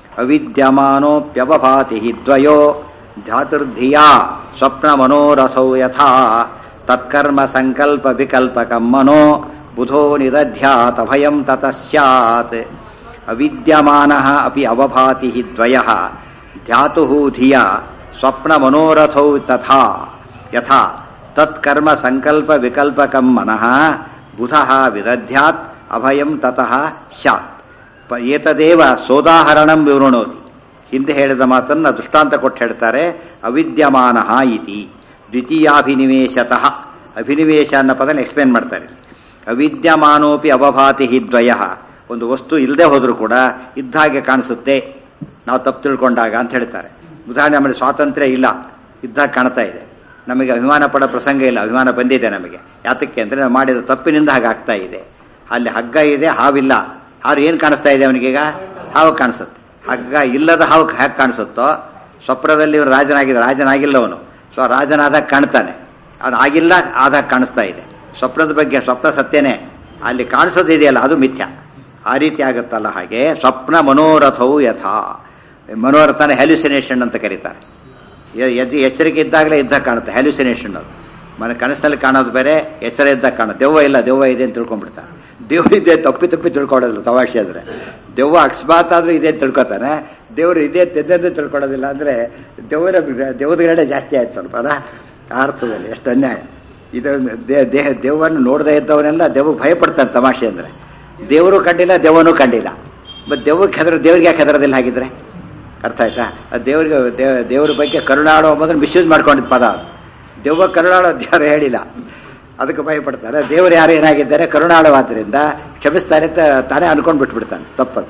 ಅವಿದ್ಯಮಾನೋಪ್ಯವಭಾತಿ ದ್ವಯೋ ಧಾತುರ್ಧಿಯಾ ಸ್ವಪ್ನ ಮನೋರಥೌ ಯಥಾ ತತ್ಕರ್ಮ ಸಂಕಲ್ಪ ವಿಕಲ್ಪಕಂ ಮನೋ ಬುಧೋ ನಿರಧ್ಯಾತ ಭಯಂ ತತಃ ಸ್ಯಾತ್ ಅವಿದ್ಯಮಾನ ಅಪಿ ಅವಭಾತಿ ದ್ವಯ ಧ್ಯಾತು ಧಿಯ ಸ್ವಪ್ನ ಮನೋರಥೌ ತಥಾ ಯಥಾ ತತ್ಕರ್ಮ ಸಂಕಲ್ಪ ವಿಕಲ್ಪಕಂ ಮನಃ ಬುಧ ವಿದಧ್ಯಾತ್ ಅಭಯಂ ತತಃ ಸ್ಯಾತ್ ಪ ಏತದೇವ ಸೋದಾಹರಣಂ ವಿವೃಣೋತಿ ಹಿಂದೆ ಹೇಳಿದ ಮಾತನ್ನು ದೃಷ್ಟಾಂತ ಕೊಟ್ಟು ಹೇಳ್ತಾರೆ ಅವಿದ್ಯಮಾನ ಇತಿ ದ್ವಿತೀಯಾಭಿನಿವೇಶತಃ ಅಭಿನಿವೇಶ ಅನ್ನೋ ಪದನ ಎಕ್ಸ್ಪ್ಲೇನ್ ಮಾಡ್ತಾರೆ ಅವಿದ್ಯಮಾನೋಪಿ ಅವಭಾತಿ ದ್ವಯ ಒಂದು ವಸ್ತು ಇಲ್ಲದೆ ಹೋದರೂ ಕೂಡ ಇದ್ದ ಹಾಗೆ ಕಾಣಿಸುತ್ತೆ ನಾವು ತಪ್ಪು ತಿಳ್ಕೊಂಡಾಗ ಅಂತ ಹೇಳ್ತಾರೆ ಉದಾಹರಣೆ ಆಮೇಲೆ ಸ್ವಾತಂತ್ರ್ಯ ಇಲ್ಲ ಇದ್ದಾಗ ಕಾಣ್ತಾ ಇದೆ ನಮಗೆ ಅಭಿಮಾನ ಪಡೋ ಪ್ರಸಂಗ ಇಲ್ಲ ಅಭಿಮಾನ ಬಂದಿದೆ ನಮಗೆ ಯಾತಕ್ಕೆ ಅಂದರೆ ನಾವು ಮಾಡಿದ ತಪ್ಪಿನಿಂದ ಹಾಗೆ ಆಗ್ತಾ ಇದೆ ಅಲ್ಲಿ ಹಗ್ಗ ಇದೆ ಹಾವಿಲ್ಲ ಹಾವು ಏನು ಕಾಣಿಸ್ತಾ ಇದೆ ಅವನಿಗೀಗ ಹಾವು ಕಾಣಿಸುತ್ತೆ ಹಗ್ಗ ಇಲ್ಲದ ಹಾವು ಹೇಗೆ ಕಾಣಿಸುತ್ತೋ ಸ್ವಪ್ನದಲ್ಲಿ ಇವನು ರಾಜನಾಗಿದ್ದ ರಾಜನಾಗಿಲ್ಲ ಅವನು ಸೊ ರಾಜನಾದಾಗ ಕಾಣ್ತಾನೆ ಅವನು ಆಗಿಲ್ಲ ಆದಾಗ ಕಾಣಿಸ್ತಾ ಇದೆ ಸ್ವಪ್ನದ ಬಗ್ಗೆ ಸ್ವಪ್ನ ಸತ್ಯನೇ ಅಲ್ಲಿ ಕಾಣಿಸೋದಿದೆಯಲ್ಲ ಅದು ಮಿಥ್ಯ ಆ ರೀತಿ ಆಗುತ್ತಲ್ಲ ಹಾಗೆ ಸ್ವಪ್ನ ಮನೋರಥವು ಯಥಾ ಮನೋರಥನ ಹ್ಯಾಲ್ಯುಸಿನೇಷನ್ ಅಂತ ಕರೀತಾರೆ ಎದ್ ಎಚ್ಚರಿಕೆ ಇದ್ದಾಗಲೇ ಇದ್ದಾಗ ಕಾಣುತ್ತೆ ಹ್ಯಾಲ್ಯುಸಿನೇಷನ್ ಅದು ಮನೆ ಕನಸಿನಲ್ಲಿ ಕಾಣೋದು ಬೇರೆ ಎಚ್ಚರ ಇದ್ದಾಗ ಕಾಣೋದು ದೆವ್ವ ಇಲ್ಲ ದೆವ್ವ ಇದೆ ಅಂತ ತಿಳ್ಕೊಂಡ್ಬಿಡ್ತಾರೆ ದೇವ್ರು ಇದೆ ತಪ್ಪಿ ತಪ್ಪಿ ತಿಳ್ಕೊಳ್ಳೋದಿಲ್ಲ ತಮಾಷೆ ಆದರೆ ದೆವ್ವ ಅಕಸ್ಮಾತ್ ಆದರೂ ಇದೆ ಅಂತ ತಿಳ್ಕೊತಾನೆ ದೇವರು ಇದೆ ತೆದ್ದು ತಿಳ್ಕೊಳ್ಳೋದಿಲ್ಲ ಅಂದರೆ ದೇವರ ದೇವದಗಡೆ ಜಾಸ್ತಿ ಆಯ್ತು ಸ್ವಲ್ಪ ಅಲ್ಲ ಆ ಅರ್ಥದಲ್ಲಿ ಎಷ್ಟು ಅನ್ಯಾಯ ಇದು ದೇಹ ದೇವವನ್ನು ನೋಡದೇ ಇದ್ದವನೆಲ್ಲ ದೇವ್ ಭಯಪಡ್ತಾನೆ ತಮಾಷೆ ಅಂದರೆ ದೇವರು ಕಂಡಿಲ್ಲ ದೆವ್ವನೂ ಕಂಡಿಲ್ಲ ಮತ್ತು ದೆವ್ವಕ್ಕೆ ಹೆದರ ದೇವ್ರಿಗೆ ಯಾಕೆ ಹೆದರೋದಿಲ್ಲ ಹಾಗಿದ್ರೆ ಅರ್ಥ ಆಯ್ತಾ ಆ ದೇವ್ರಿಗೆ ದೇವ್ರ ಬಗ್ಗೆ ಕರುಣಾಡೋ ಮೊದಲು ಮಿಸ್ಯೂಸ್ ಮಾಡ್ಕೊಂಡಿದ್ದ ಪದ ಅದು ದೆವ್ವ ಕರುಣಾಡೋ ಯಾರು ಹೇಳಿಲ್ಲ ಅದಕ್ಕೆ ಭಯಪಡ್ತಾರೆ ದೇವರು ಯಾರು ಏನಾಗಿದ್ದಾರೆ ಕರುಣಾಳವಾದ್ದರಿಂದ ಕ್ಷಮಿಸ್ತಾನೆ ಅಂತ ತಾನೇ ಅನ್ಕೊಂಡು ಬಿಟ್ಬಿಡ್ತಾನೆ ತಪ್ಪದು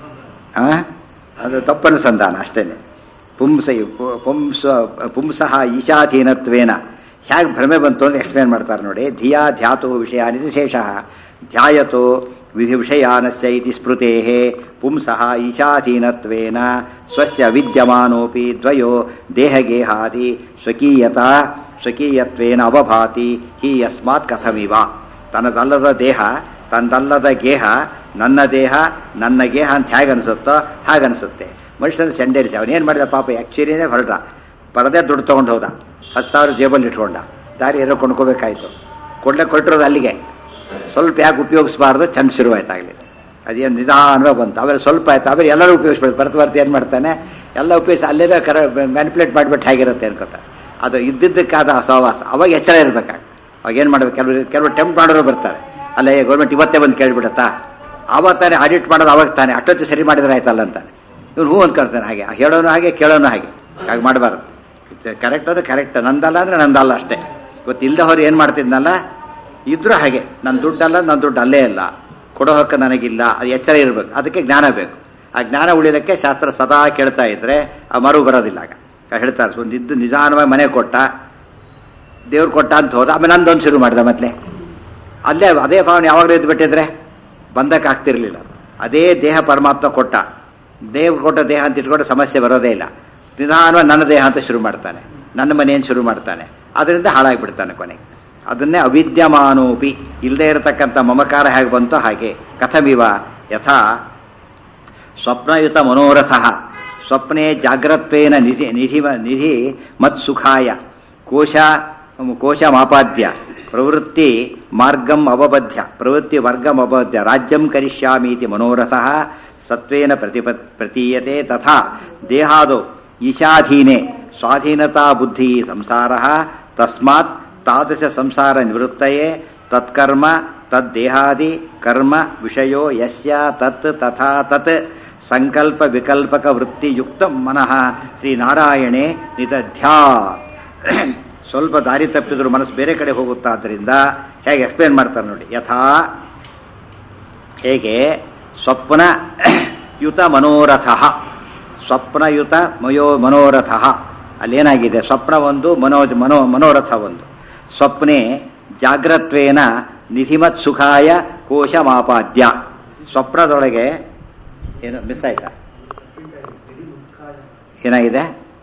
ಆ ಅದು ತಪ್ಪನುಸಂಧಾನ ಅಷ್ಟೇನೆ ಪುಂಸ ಪುಂಸ ಪುಂಸಃ ಈಶಾಧೀನತ್ವೇನ ಹೇಗೆ ಭ್ರಮೆ ಬಂತು ಅಂತ ಎಕ್ಸ್ಪ್ಲೇನ್ ಮಾಡ್ತಾರೆ ನೋಡಿ ಧಿಯಾ ಧ್ಯಾತು ವಿಷಯಾನಿತಿ ಶೇಷಃ ಧ್ಯಾಯತೋ ವಿಧಿ ವಿಷಯಾನಸ್ಯ ಇತಿ ಸ್ಮೃತೆ ಪುಂಸಃ ಈಶಾಧೀನತ್ವೇನ ಸ್ವಸ್ಯ ವಿದ್ಯಮಾನೋಪಿ ದ್ವಯೋ ದೇಹಗೇಹಾದಿ ಸ್ವಕೀಯತಾ ಸ್ವಕೀಯತ್ವೇನ ಅವಭಾತಿ ಹಿ ಯಸ್ಮಾತ್ ಕಥಮಿವ ತನ್ನದಲ್ಲದ ದೇಹ ತನ್ನದಲ್ಲದ ಗೇಹ ನನ್ನ ದೇಹ ನನ್ನ ಗೇಹ ಅಂತ ಹೇಗೆ ಅನಿಸುತ್ತೋ ಹಾಗೆ ಅನಿಸುತ್ತೆ ಮನುಷ್ಯನ ಸೆಂಡೇರಿಸಿ ಅವನೇನು ಮಾಡಿದ ಪಾಪ ಆ್ಯಕ್ಚುಲಿನೇ ಹೊರಟ ಪರದೇ ದುಡ್ಡು ತೊಗೊಂಡು ಹೋದ ಹತ್ತು ಸಾವಿರ ಜೇಬಲ್ಲಿ ಇಟ್ಕೊಂಡ ದಾರಿ ಏನೋ ಕೊಂಡ್ಕೋಬೇಕಾಯ್ತು ಕೊಡ್ಲೆ ಕೊಟ್ಟಿರೋದು ಅಲ್ಲಿಗೆ ಸ್ವಲ್ಪ ಯಾಕೆ ಉಪಯೋಗಿಸಬಾರ್ದು ಚಂದ ಶುರುವಾಯ್ತು ಆಗಲಿ ಅದೇನು ನಿಧಾನವಾಗಿ ಬಂತು ಆಮೇಲೆ ಸ್ವಲ್ಪ ಆಯ್ತು ಆಮೇಲೆ ಎಲ್ಲರೂ ಉಪಯೋಗಿಸ್ಬೇಕು ಬರ್ತ ಬರ್ತ ಏನು ಮಾಡ್ತಾನೆ ಎಲ್ಲ ಉಪಯೋಗಿಸಿ ಅಲ್ಲೇನೋ ಕರ ಮ್ಯಾನಿಪುಲೇಟ್ ಮಾಡಿಬಿಟ್ಟು ಹೇಗಿರುತ್ತೆ ಅನ್ಕೋತ ಅದು ಇದ್ದಿದ್ದಕ್ಕಾದ ಸಹವಾಸ ಅವಾಗ ಎಚ್ಚರ ಇರಬೇಕಾಗ ಅವಾಗ ಏನು ಮಾಡ್ಬೇಕು ಕೆಲವರು ಕೆಲವರು ಟೆಂಪ್ಟ್ ಮಾಡೋರು ಬರ್ತಾರೆ ಅಲ್ಲೇ ಗೌರ್ಮೆಂಟ್ ಇವತ್ತೇ ಬಂದು ಕೇಳಿಬಿಡತ್ತಾ ಆವಾಗ ತಾನೇ ಆಡಿಟ್ ಮಾಡೋದು ಅವಾಗ ತಾನೇ ಅಷ್ಟೊತ್ತು ಸರಿ ಮಾಡಿದ್ರೆ ಆಯ್ತಲ್ಲ ಅಂತಾನೆ ಇವ್ನು ಹೂ ಅಂದ್ಕೊಳ್ತಾನೆ ಹಾಗೆ ಹೇಳೋನು ಹಾಗೆ ಕೇಳೋನು ಹಾಗೆ ಹಾಗೆ ಮಾಡಬಾರ್ದು ಕರೆಕ್ಟ್ ಅದು ಕರೆಕ್ಟ್ ನಂದಲ್ಲ ಅಂದರೆ ನಂದಲ್ಲ ಅಷ್ಟೇ ಇವತ್ತು ಇಲ್ಲದೆ ಅವ್ರು ಏನು ಮಾಡ್ತಿದ್ನಲ್ಲ ಇದ್ರೂ ಹಾಗೆ ನನ್ನ ದುಡ್ಡಲ್ಲ ನನ್ನ ದುಡ್ಡು ಅಲ್ಲೇ ಇಲ್ಲ ಕೊಡೋ ಹಕ್ಕು ನನಗಿಲ್ಲ ಅದು ಎಚ್ಚರ ಇರಬೇಕು ಅದಕ್ಕೆ ಜ್ಞಾನ ಬೇಕು ಆ ಜ್ಞಾನ ಉಳಿಲಿಕ್ಕೆ ಶಾಸ್ತ್ರ ಸದಾ ಕೇಳ್ತಾ ಇದ್ರೆ ಆ ಮರು ಬರೋದಿಲ್ಲ ಆಗ ಹೇಳ್ತಾರೆ ಒಂದು ಇದ್ದು ನಿಧಾನವಾಗಿ ಮನೆ ಕೊಟ್ಟ ದೇವ್ರು ಕೊಟ್ಟ ಅಂತ ಹೋದ ಆಮೇಲೆ ನಂದೊಂದು ಶುರು ಮಾಡಿದ ಮೊದಲೇ ಅಲ್ಲೇ ಅದೇ ಭಾವನೆ ಯಾವಾಗಲೂ ಎದ್ದು ಬಿಟ್ಟಿದ್ರೆ ಬಂಧಕ್ಕೆ ಆಗ್ತಿರ್ಲಿಲ್ಲ ಅದೇ ದೇಹ ಪರಮಾತ್ಮ ಕೊಟ್ಟ ದೇವ್ರು ಕೊಟ್ಟ ದೇಹ ಅಂತ ಇಟ್ಕೊಂಡು ಸಮಸ್ಯೆ ಬರೋದೇ ಇಲ್ಲ ನಿಧಾನವಾಗಿ ನನ್ನ ದೇಹ ಅಂತ ಶುರು ಮಾಡ್ತಾನೆ ನನ್ನ ಮನೆಯನ್ನು ಶುರು ಮಾಡ್ತಾನೆ ಅದರಿಂದ ಹಾಳಾಗಿಬಿಡ್ತಾನೆ ಕೊನೆಗೆ ಅದನ್ನೇ ಅವಿದ್ಯಮಾನೋಪಿ ಇಲ್ಲದೆ ಇರತಕ್ಕಂಥ ಮಮಕಾರ ಹೇಗೆ ಬಂತೋ ಹಾಗೆ ಕಥಮಿವ ಯಥಾ ಸ್ವಪ್ನಯುತ ಮನೋರಥ ಸ್ವಪ್ನೆ ಜಾಗ್ರತ್ವೇನ ನಿಧಿ ನಿಧಿ ನಿಧಿ ಮತ್ಸುಖಾಯ ಕೋಶ ಕೋಶಮಾಪಾದ್ಯ ಪ್ರವೃತ್ತಿ ಮಾರ್ಗಂ ಅವಬದ್ಧ ಪ್ರವೃತ್ತಿ ವರ್ಗಂ ಅವಬದ್ಧ ರಾಜ್ಯಂ ಕರಿಷ್ಯಾಮೀತಿ ಮನೋರಥ ಸತ್ವೇನ ಪ್ರತಿಪ ಪ್ರತೀಯತೆ ತಥಾ ದೇಹಾದೋ ಈಶಾಧೀನೆ ಸ್ವಾಧೀನತಾ ಬುದ್ಧಿ ಸಂಸಾರ ತಸ್ಮಾತ್ ತಾದೃಶ ಸಂಸಾರ ನಿವೃತ್ತಯೇ ತತ್ಕರ್ಮ ತದ್ದೇಹಾದಿ ಕರ್ಮ ವಿಷಯೋ ಯಸ್ಯ ತತ್ ತಥಾ ತತ್ ಸಂಕಲ್ಪ ವಿಕಲ್ಪಕ ವೃತ್ತಿಯುಕ್ತ ಮನಃ ಶ್ರೀನಾರಾಯಣೇ ನಿದಧ್ಯಾ ಸ್ವಲ್ಪ ದಾರಿ ತಪ್ಪಿದ್ರು ಮನಸ್ಸು ಬೇರೆ ಕಡೆ ಹೋಗುತ್ತಾ ಆದ್ದರಿಂದ ಹೇಗೆ ಎಕ್ಸ್ಪ್ಲೇನ್ ಮಾಡ್ತಾರೆ ನೋಡಿ ಯಥಾ ಹೇಗೆ ಸ್ವಪ್ನ ಯುತ ಮನೋರಥ ಸ್ವಪ್ನಯುತ ಮಯೋ ಮನೋರಥ ಅಲ್ಲೇನಾಗಿದೆ ಸ್ವಪ್ನ ಒಂದು ಮನೋ ಮನೋ ಮನೋರಥ ಒಂದು ಸ್ವಪ್ನೆ ಜಾಗ್ರತ್ವೇನ ನಿಧಿಮತ್ ಸುಖಾಯ ಕೋಶಮಾಪಾದ್ಯ ಸ್ವಪ್ನದೊಳಗೆ ಏನು ಮಿಸ್ ಆಯ್ತಾ ಏನಾಗಿದೆ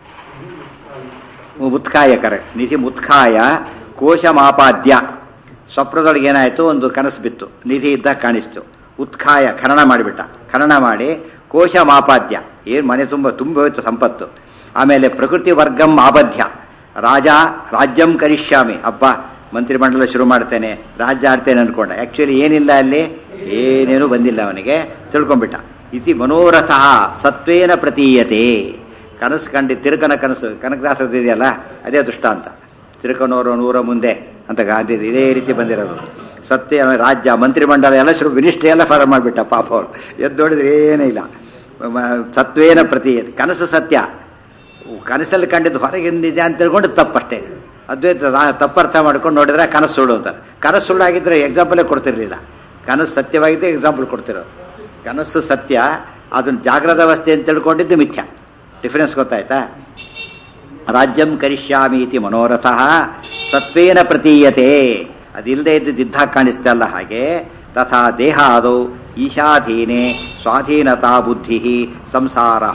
ಉತ್ಕಾಯ ಕರೆಕ್ಟ್ ನಿಧಿ ಮುತ್ಕಾಯ ಕೋಶಮಾಪಾದ್ಯ ಸ್ವಪ್ನದೊಳಗೆ ಏನಾಯಿತು ಒಂದು ಕನಸು ಬಿತ್ತು ನಿಧಿ ಇದ್ದ ಕಾಣಿಸ್ತು ಉತ್ಕಾಯ ಖನನ ಮಾಡಿಬಿಟ್ಟ ಖನನ ಮಾಡಿ ಕೋಶ ಮಾಪಾದ್ಯ ಏನು ಮನೆ ತುಂಬ ತುಂಬ ಹೋಯ್ತು ಸಂಪತ್ತು ಆಮೇಲೆ ಪ್ರಕೃತಿ ವರ್ಗಂ ಆಬದ್ಧ ರಾಜ ರಾಜ್ಯಂ ಕರಿಷ್ಯಾಮಿ ಅಬ್ಬ ಮಂತ್ರಿಮಂಡಲ ಶುರು ಮಾಡ್ತೇನೆ ರಾಜ್ಯ ಆಡ್ತೇನೆ ಅನ್ಕೊಂಡ ಆ್ಯಕ್ಚುಲಿ ಏನಿಲ್ಲ ಅಲ್ಲಿ ಏನೇನೂ ಬಂದಿಲ್ಲ ಅವನಿಗೆ ತಿಳ್ಕೊಂಡ್ಬಿಟ್ಟ ಇತಿ ಮನೋರಥ ಸತ್ವೇನ ಪ್ರತೀಯತೆ ಕನಸು ಕಂಡು ತಿರುಕನ ಕನಸು ಕನಕದಾಸದ ಇದೆಯಲ್ಲ ಅದೇ ದೃಷ್ಟಾಂತ ತಿರುಕನೂರು ನೂರ ಮುಂದೆ ಅಂತ ಗಾಂಧಿ ಇದೇ ರೀತಿ ಬಂದಿರೋದು ಸತ್ಯ ರಾಜ್ಯ ಮಂತ್ರಿಮಂಡಲ ಎಲ್ಲ ಶುರು ಮಿನಿಸ್ಟ್ರಿ ಎಲ್ಲ ಫಾರಂ ಮಾಡಿಬಿಟ್ಟ ಪಾಪ ಅವರು ಎದ್ದು ನೋಡಿದ್ರೆ ಏನೂ ಇಲ್ಲ ಮ- ಸತ್ವೇನ ಪ್ರತೀಯತೆ ಕನಸು ಸತ್ಯ ಕನಸಲ್ಲಿ ಕಂಡಿದ್ದು ಹೊರಗಿಂದಿದೆ ಅಂತ ತಿಳ್ಕೊಂಡು ತಪ್ಪಷ್ಟೇ ಅದ್ವೈತ ರಾ- ತಪ್ಪರ್ಥ ಮಾಡ್ಕೊಂಡು ನೋಡಿದ್ರೆ ಕನಸು ಸುಳ್ಳು ಅಂತಾರೆ ಕನಸು ಸುಳ್ಳಾಗಿದ್ರೆ ಎಕ್ಸಾಂಪಲೇ ಕೊಡ್ತಿರ್ಲಿಲ್ಲ ಕನಸು ಸತ್ಯವಾಗಿದ್ದರೆ ಎಕ್ಸಾಂಪಲ್ ಕೊಡ್ತಿರೋದು ಕನಸು ಸತ್ಯ ಅದನ್ನು ಜಾಗ್ರದ ಅವಸ್ಥೆ ಅಂತ ತಿಳ್ಕೊಂಡಿದ್ದು ಮಿಥ್ಯ ಡಿಫರೆನ್ಸ್ ಗೊತ್ತಾಯ್ತಾ ರಾಜ್ಯಂ ಕರಿಷ್ಯಾಮಿ ಇತಿ ಮನೋರಥ ಸತ್ವೇನ ಪ್ರತೀಯತೆ ಅದಿಲ್ಲದೆ ಇದ್ದು ದಿದ್ದ ಕಾಣಿಸ್ತಲ್ಲ ಹಾಗೆ ತಥಾ ದೇಹ ಆದೌ ಈಶಾಧೀನೆ ಸ್ವಾಧೀನತಾ ಬುದ್ಧಿ ಸಂಸಾರ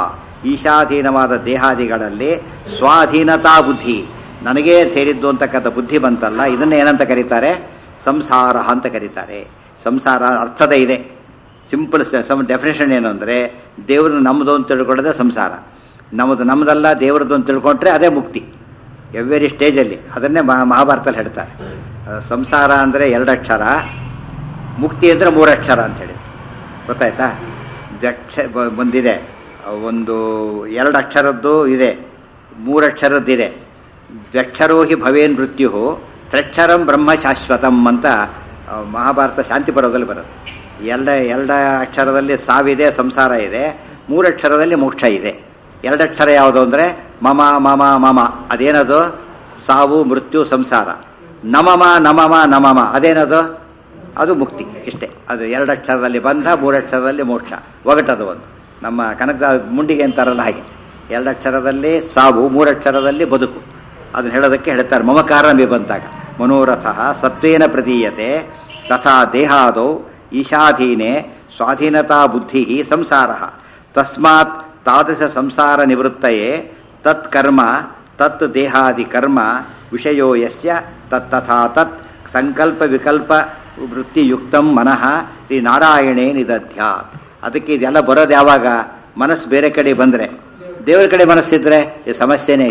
ಈಶಾಧೀನವಾದ ದೇಹಾದಿಗಳಲ್ಲಿ ಸ್ವಾಧೀನತಾ ಬುದ್ಧಿ ನನಗೇ ಸೇರಿದ್ದು ಅಂತಕ್ಕಂಥ ಬುದ್ಧಿ ಬಂತಲ್ಲ ಇದನ್ನ ಏನಂತ ಕರೀತಾರೆ ಸಂಸಾರ ಅಂತ ಕರೀತಾರೆ ಸಂಸಾರ ಅರ್ಥದ ಇದೆ ಸಿಂಪಲ್ ಸಮ್ ಡೆಫಿನೇಷನ್ ಏನು ಅಂದರೆ ದೇವರು ನಮ್ಮದು ಅಂತ ತಿಳ್ಕೊಳ್ಳೋದೇ ಸಂಸಾರ ನಮ್ಮದು ನಮ್ಮದಲ್ಲ ದೇವರದ್ದು ಅಂತ ತಿಳ್ಕೊಂಡ್ರೆ ಅದೇ ಮುಕ್ತಿ ಎವ್ರಿ ಸ್ಟೇಜಲ್ಲಿ ಅದನ್ನೇ ಮಹಾ ಮಹಾಭಾರತದಲ್ಲಿ ಹೇಳ್ತಾರೆ ಆ, ಸಂಸಾರ ಅಂದರೆ ಎರಡಕ್ಷರ ಮುಕ್ತಿ ಅಂದರೆ ಮೂರಕ್ಷರ ಅಂತ ಹೇಳಿ ಗೊತ್ತಾಯ್ತಾ ಜಕ್ಷ ಬ- ಒಂದಿದೆ ಆ, ಒಂದು ಎರಡು ಅಕ್ಷರದ್ದು ಇದೆ ಮೂರಕ್ಷರದ್ದಿದೆ ದ್ವಕ್ಷರೋ ಹಿ ಭವೇನ್ ಮೃತ್ಯು ತ್ರಕ್ಷರಂ ಬ್ರಹ್ಮ ಶಾಶ್ವತಂ ಅಂತ ಆ, ಮಹಾಭಾರತ ಶಾಂತಿ ಪರ್ವದಲ್ಲಿ ಬರುತ್ತೆ ಎರಡು ಎರಡು ಅಕ್ಷರದಲ್ಲಿ ಸಾವಿದೆ ಸಂಸಾರ ಇದೆ ಮೂರಕ್ಷರದಲ್ಲಿ ಮೋಕ್ಷ ಇದೆ ಎರಡಕ್ಷರ ಯಾವುದು ಅಂದರೆ ಮಮ ಮಮ ಮಮ ಅದೇನದು ಸಾವು ಮೃತ್ಯು ಸಂಸಾರ ನಮಮ ನಮಮ ನಮಮ ಅದೇನದು ಅದು ಮುಕ್ತಿ ಇಷ್ಟೇ ಅದು ಎರಡಕ್ಷರದಲ್ಲಿ ಬಂಧ ಮೂರಕ್ಷರದಲ್ಲಿ ಮೋಕ್ಷ ಒಗಟದು ಒಂದು ನಮ್ಮ ಕನಕದ ಮುಂಡಿಗೆ ಅಂತಾರಲ್ಲ ಹಾಗೆ ಎರಡಕ್ಷರದಲ್ಲಿ ಸಾವು ಮೂರಕ್ಷರದಲ್ಲಿ ಬದುಕು ಅದನ್ನ ಹೇಳೋದಕ್ಕೆ ಹೇಳ್ತಾರೆ ಮಮಕಾರ ಮೇ ಬಂತಾಗ ಮನೋರಥ ಸತ್ವೇನ ಪ್ರತೀಯತೆ ತಥಾ ದೇಹಾದೌ ಈಶಾಧೀನೆ ಸ್ವಾಧೀನತಾ ಬುದ್ಧಿ ಸಂಸಾರ ತಸ್ಮಾತ್ ತಾದೃಶ ಸಂಸಾರ ನಿವೃತ್ತಯೇ ತತ್ ಕರ್ಮ ತತ್ ದೇಹಾದಿ ಕರ್ಮ ವಿಷಯೋ ಯಸ್ಯ ತತ್ತಥಾ ತತ್ ಸಂಕಲ್ಪ ವಿಕಲ್ಪ ವೃತ್ತಿಯುಕ್ತಂ ಮನಃ ಶ್ರೀ ನಾರಾಯಣೇ ನಿದಧ್ಯಾತ್ ಅದಕ್ಕೆ ಇದೆಲ್ಲ ಬರೋದು ಯಾವಾಗ ಮನಸ್ಸು ಬೇರೆ ಕಡೆ ಬಂದರೆ ದೇವರ ಕಡೆ ಮನಸ್ಸಿದ್ರೆ ಈ ಸಮಸ್ಯೆನೇ ಇಲ್ಲ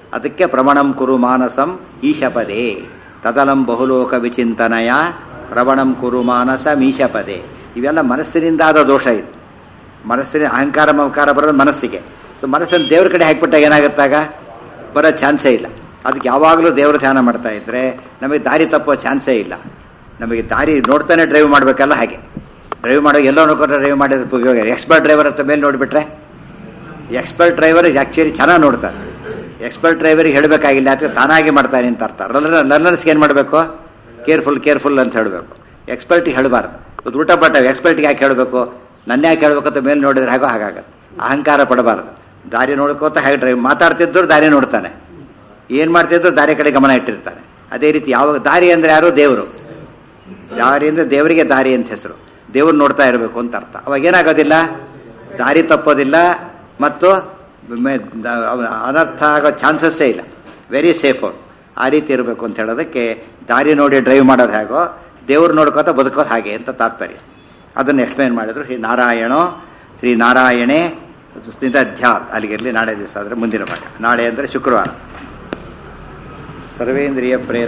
ಅದಕ್ಕೆ ಪ್ರವಣಂ ಕುರು ಮಾನಸಂ ಈಶಪದೇ ತದಲಂ ಬಹುಲೋಕ ವಿಚಿಂತನಯ ಪ್ರವಣಂ ಕುರು ಮಾನಸ ಮೀಶಪದೇ ಇವೆಲ್ಲ ಮನಸ್ಸಿನಿಂದ ಆದ ದೋಷ ಇದು ಮನಸ್ಸಿನ ಅಹಂಕಾರ ಮಮಕಾರ ಬರೋದು ಮನಸ್ಸಿಗೆ ಸೊ ಮನಸ್ಸನ್ನು ದೇವ್ರ ಕಡೆ ಹಾಕಿಬಿಟ್ಟಾಗ ಏನಾಗುತ್ತಾಗ ಬರೋ ಚಾನ್ಸೇ ಇಲ್ಲ ಅದಕ್ಕೆ ಯಾವಾಗಲೂ ದೇವರ ಧ್ಯಾನ ಮಾಡ್ತಾ ಇದ್ರೆ ನಮಗೆ ದಾರಿ ತಪ್ಪೋ ಚಾನ್ಸೇ ಇಲ್ಲ ನಮಗೆ ದಾರಿ ನೋಡ್ತಾನೆ ಡ್ರೈವ್ ಮಾಡಬೇಕಲ್ಲ ಹಾಗೆ ಡ್ರೈವ್ ಮಾಡೋ ಎಲ್ಲೋ ನೋಡ್ಕೊಂಡ್ರೆ ಡ್ರೈವ್ ಮಾಡಿದ ಉಪಯೋಗ ಎಕ್ಸ್ಪರ್ಟ್ ಡ್ರೈವರ್ ಅಂತ ಮೇಲೆ ನೋಡಿಬಿಟ್ರೆ ಎಕ್ಸ್ಪರ್ಟ್ ಡ್ರೈವರ್ ಆ್ಯಕ್ಚುಲಿ ಚೆನ್ನಾಗಿ ನೋಡ್ತಾರೆ ಎಕ್ಸ್ಪರ್ಟ್ ಡ್ರೈವರಿಗೆ ಹೇಳಬೇಕಾಗಿಲ್ಲ ಅಥವಾ ತಾನಾಗಿ ಮಾಡ್ತಾನೆ ಅಂತ ಅರ್ಥ ಲರ್ನರ್ ಲರ್ನರ್ಸ್ಗೆ ಏನು ಮಾಡಬೇಕು ಕೇರ್ಫುಲ್ ಕೇರ್ಫುಲ್ ಅಂತ ಹೇಳಬೇಕು ಎಕ್ಸ್ಪರ್ಟಿಗೆ ಹೇಳಬಾರ್ದು ಇವತ್ತು ಊಟ ಪಟ್ಟ ಎಕ್ಸ್ಪರ್ಟ್ಗೆ ಯಾಕೆ ಹೇಳಬೇಕು ನನ್ನ ಯಾಕೆ ಹೇಳಬೇಕು ಅಂತ ಮೇಲೆ ನೋಡಿದ್ರೆ ಹಾಗೋ ಹಾಗಾಗತ್ತೆ ಅಹಂಕಾರ ಪಡಬಾರ್ದು ದಾರಿ ನೋಡ್ಕೋತ ಹಾಗೆ ಡ್ರೈವ್ ಮಾತಾಡ್ತಿದ್ರು ದಾರಿ ನೋಡ್ತಾನೆ ಏನು ಮಾಡ್ತಿದ್ರು ದಾರಿ ಕಡೆ ಗಮನ ಇಟ್ಟಿರ್ತಾನೆ ಅದೇ ರೀತಿ ಯಾವಾಗ ದಾರಿ ಅಂದರೆ ಯಾರು ದೇವರು ದಾರಿ ಅಂದರೆ ದೇವರಿಗೆ ದಾರಿ ಅಂತ ಹೆಸರು ದೇವ್ರು ನೋಡ್ತಾ ಇರಬೇಕು ಅಂತ ಅರ್ಥ ಅವಾಗ ಏನಾಗೋದಿಲ್ಲ ದಾರಿ ತಪ್ಪೋದಿಲ್ಲ ಮತ್ತು ಮೆ- ದ- ಅವ- ಅನರ್ಥ ಆಗೋ ಚಾನ್ಸಸ್ಸೇ ಇಲ್ಲ ವೆರಿ ಸೇಫ್ ಅವ್ರು ಆ ರೀತಿ ಇರಬೇಕು ಅಂತ ಹೇಳೋದಕ್ಕೆ ದಾರಿ ನೋಡಿ ಡ್ರೈವ್ ಮಾಡೋದು ಹೇಗೋ ದೇವ್ರು ನೋಡ್ಕೋತ ಬದುಕೋದು ಹಾಗೆ ಅಂತ ತಾತ್ಪರ್ಯ ಅದನ್ನು ಎಕ್ಸ್ಪ್ಲೈನ್ ಮಾಡಿದ್ರು ಶ್ರೀ ನಾರಾಯಣೋ ಶ್ರೀ ನಾರಾಯಣೇ ಸ್ನಿಗ್ಧಾತ್ ಅಲ್ಲಿಗಿರಲಿ ನಾಳೆ ದಿವಸ ಆದರೆ ಮುಂದಿನ ಭಾಗ ನಾಳೆ ಅಂದರೆ ಶುಕ್ರವಾರ ಸರ್ವೇಂದ್ರಿಯ ಪ್ರೇರ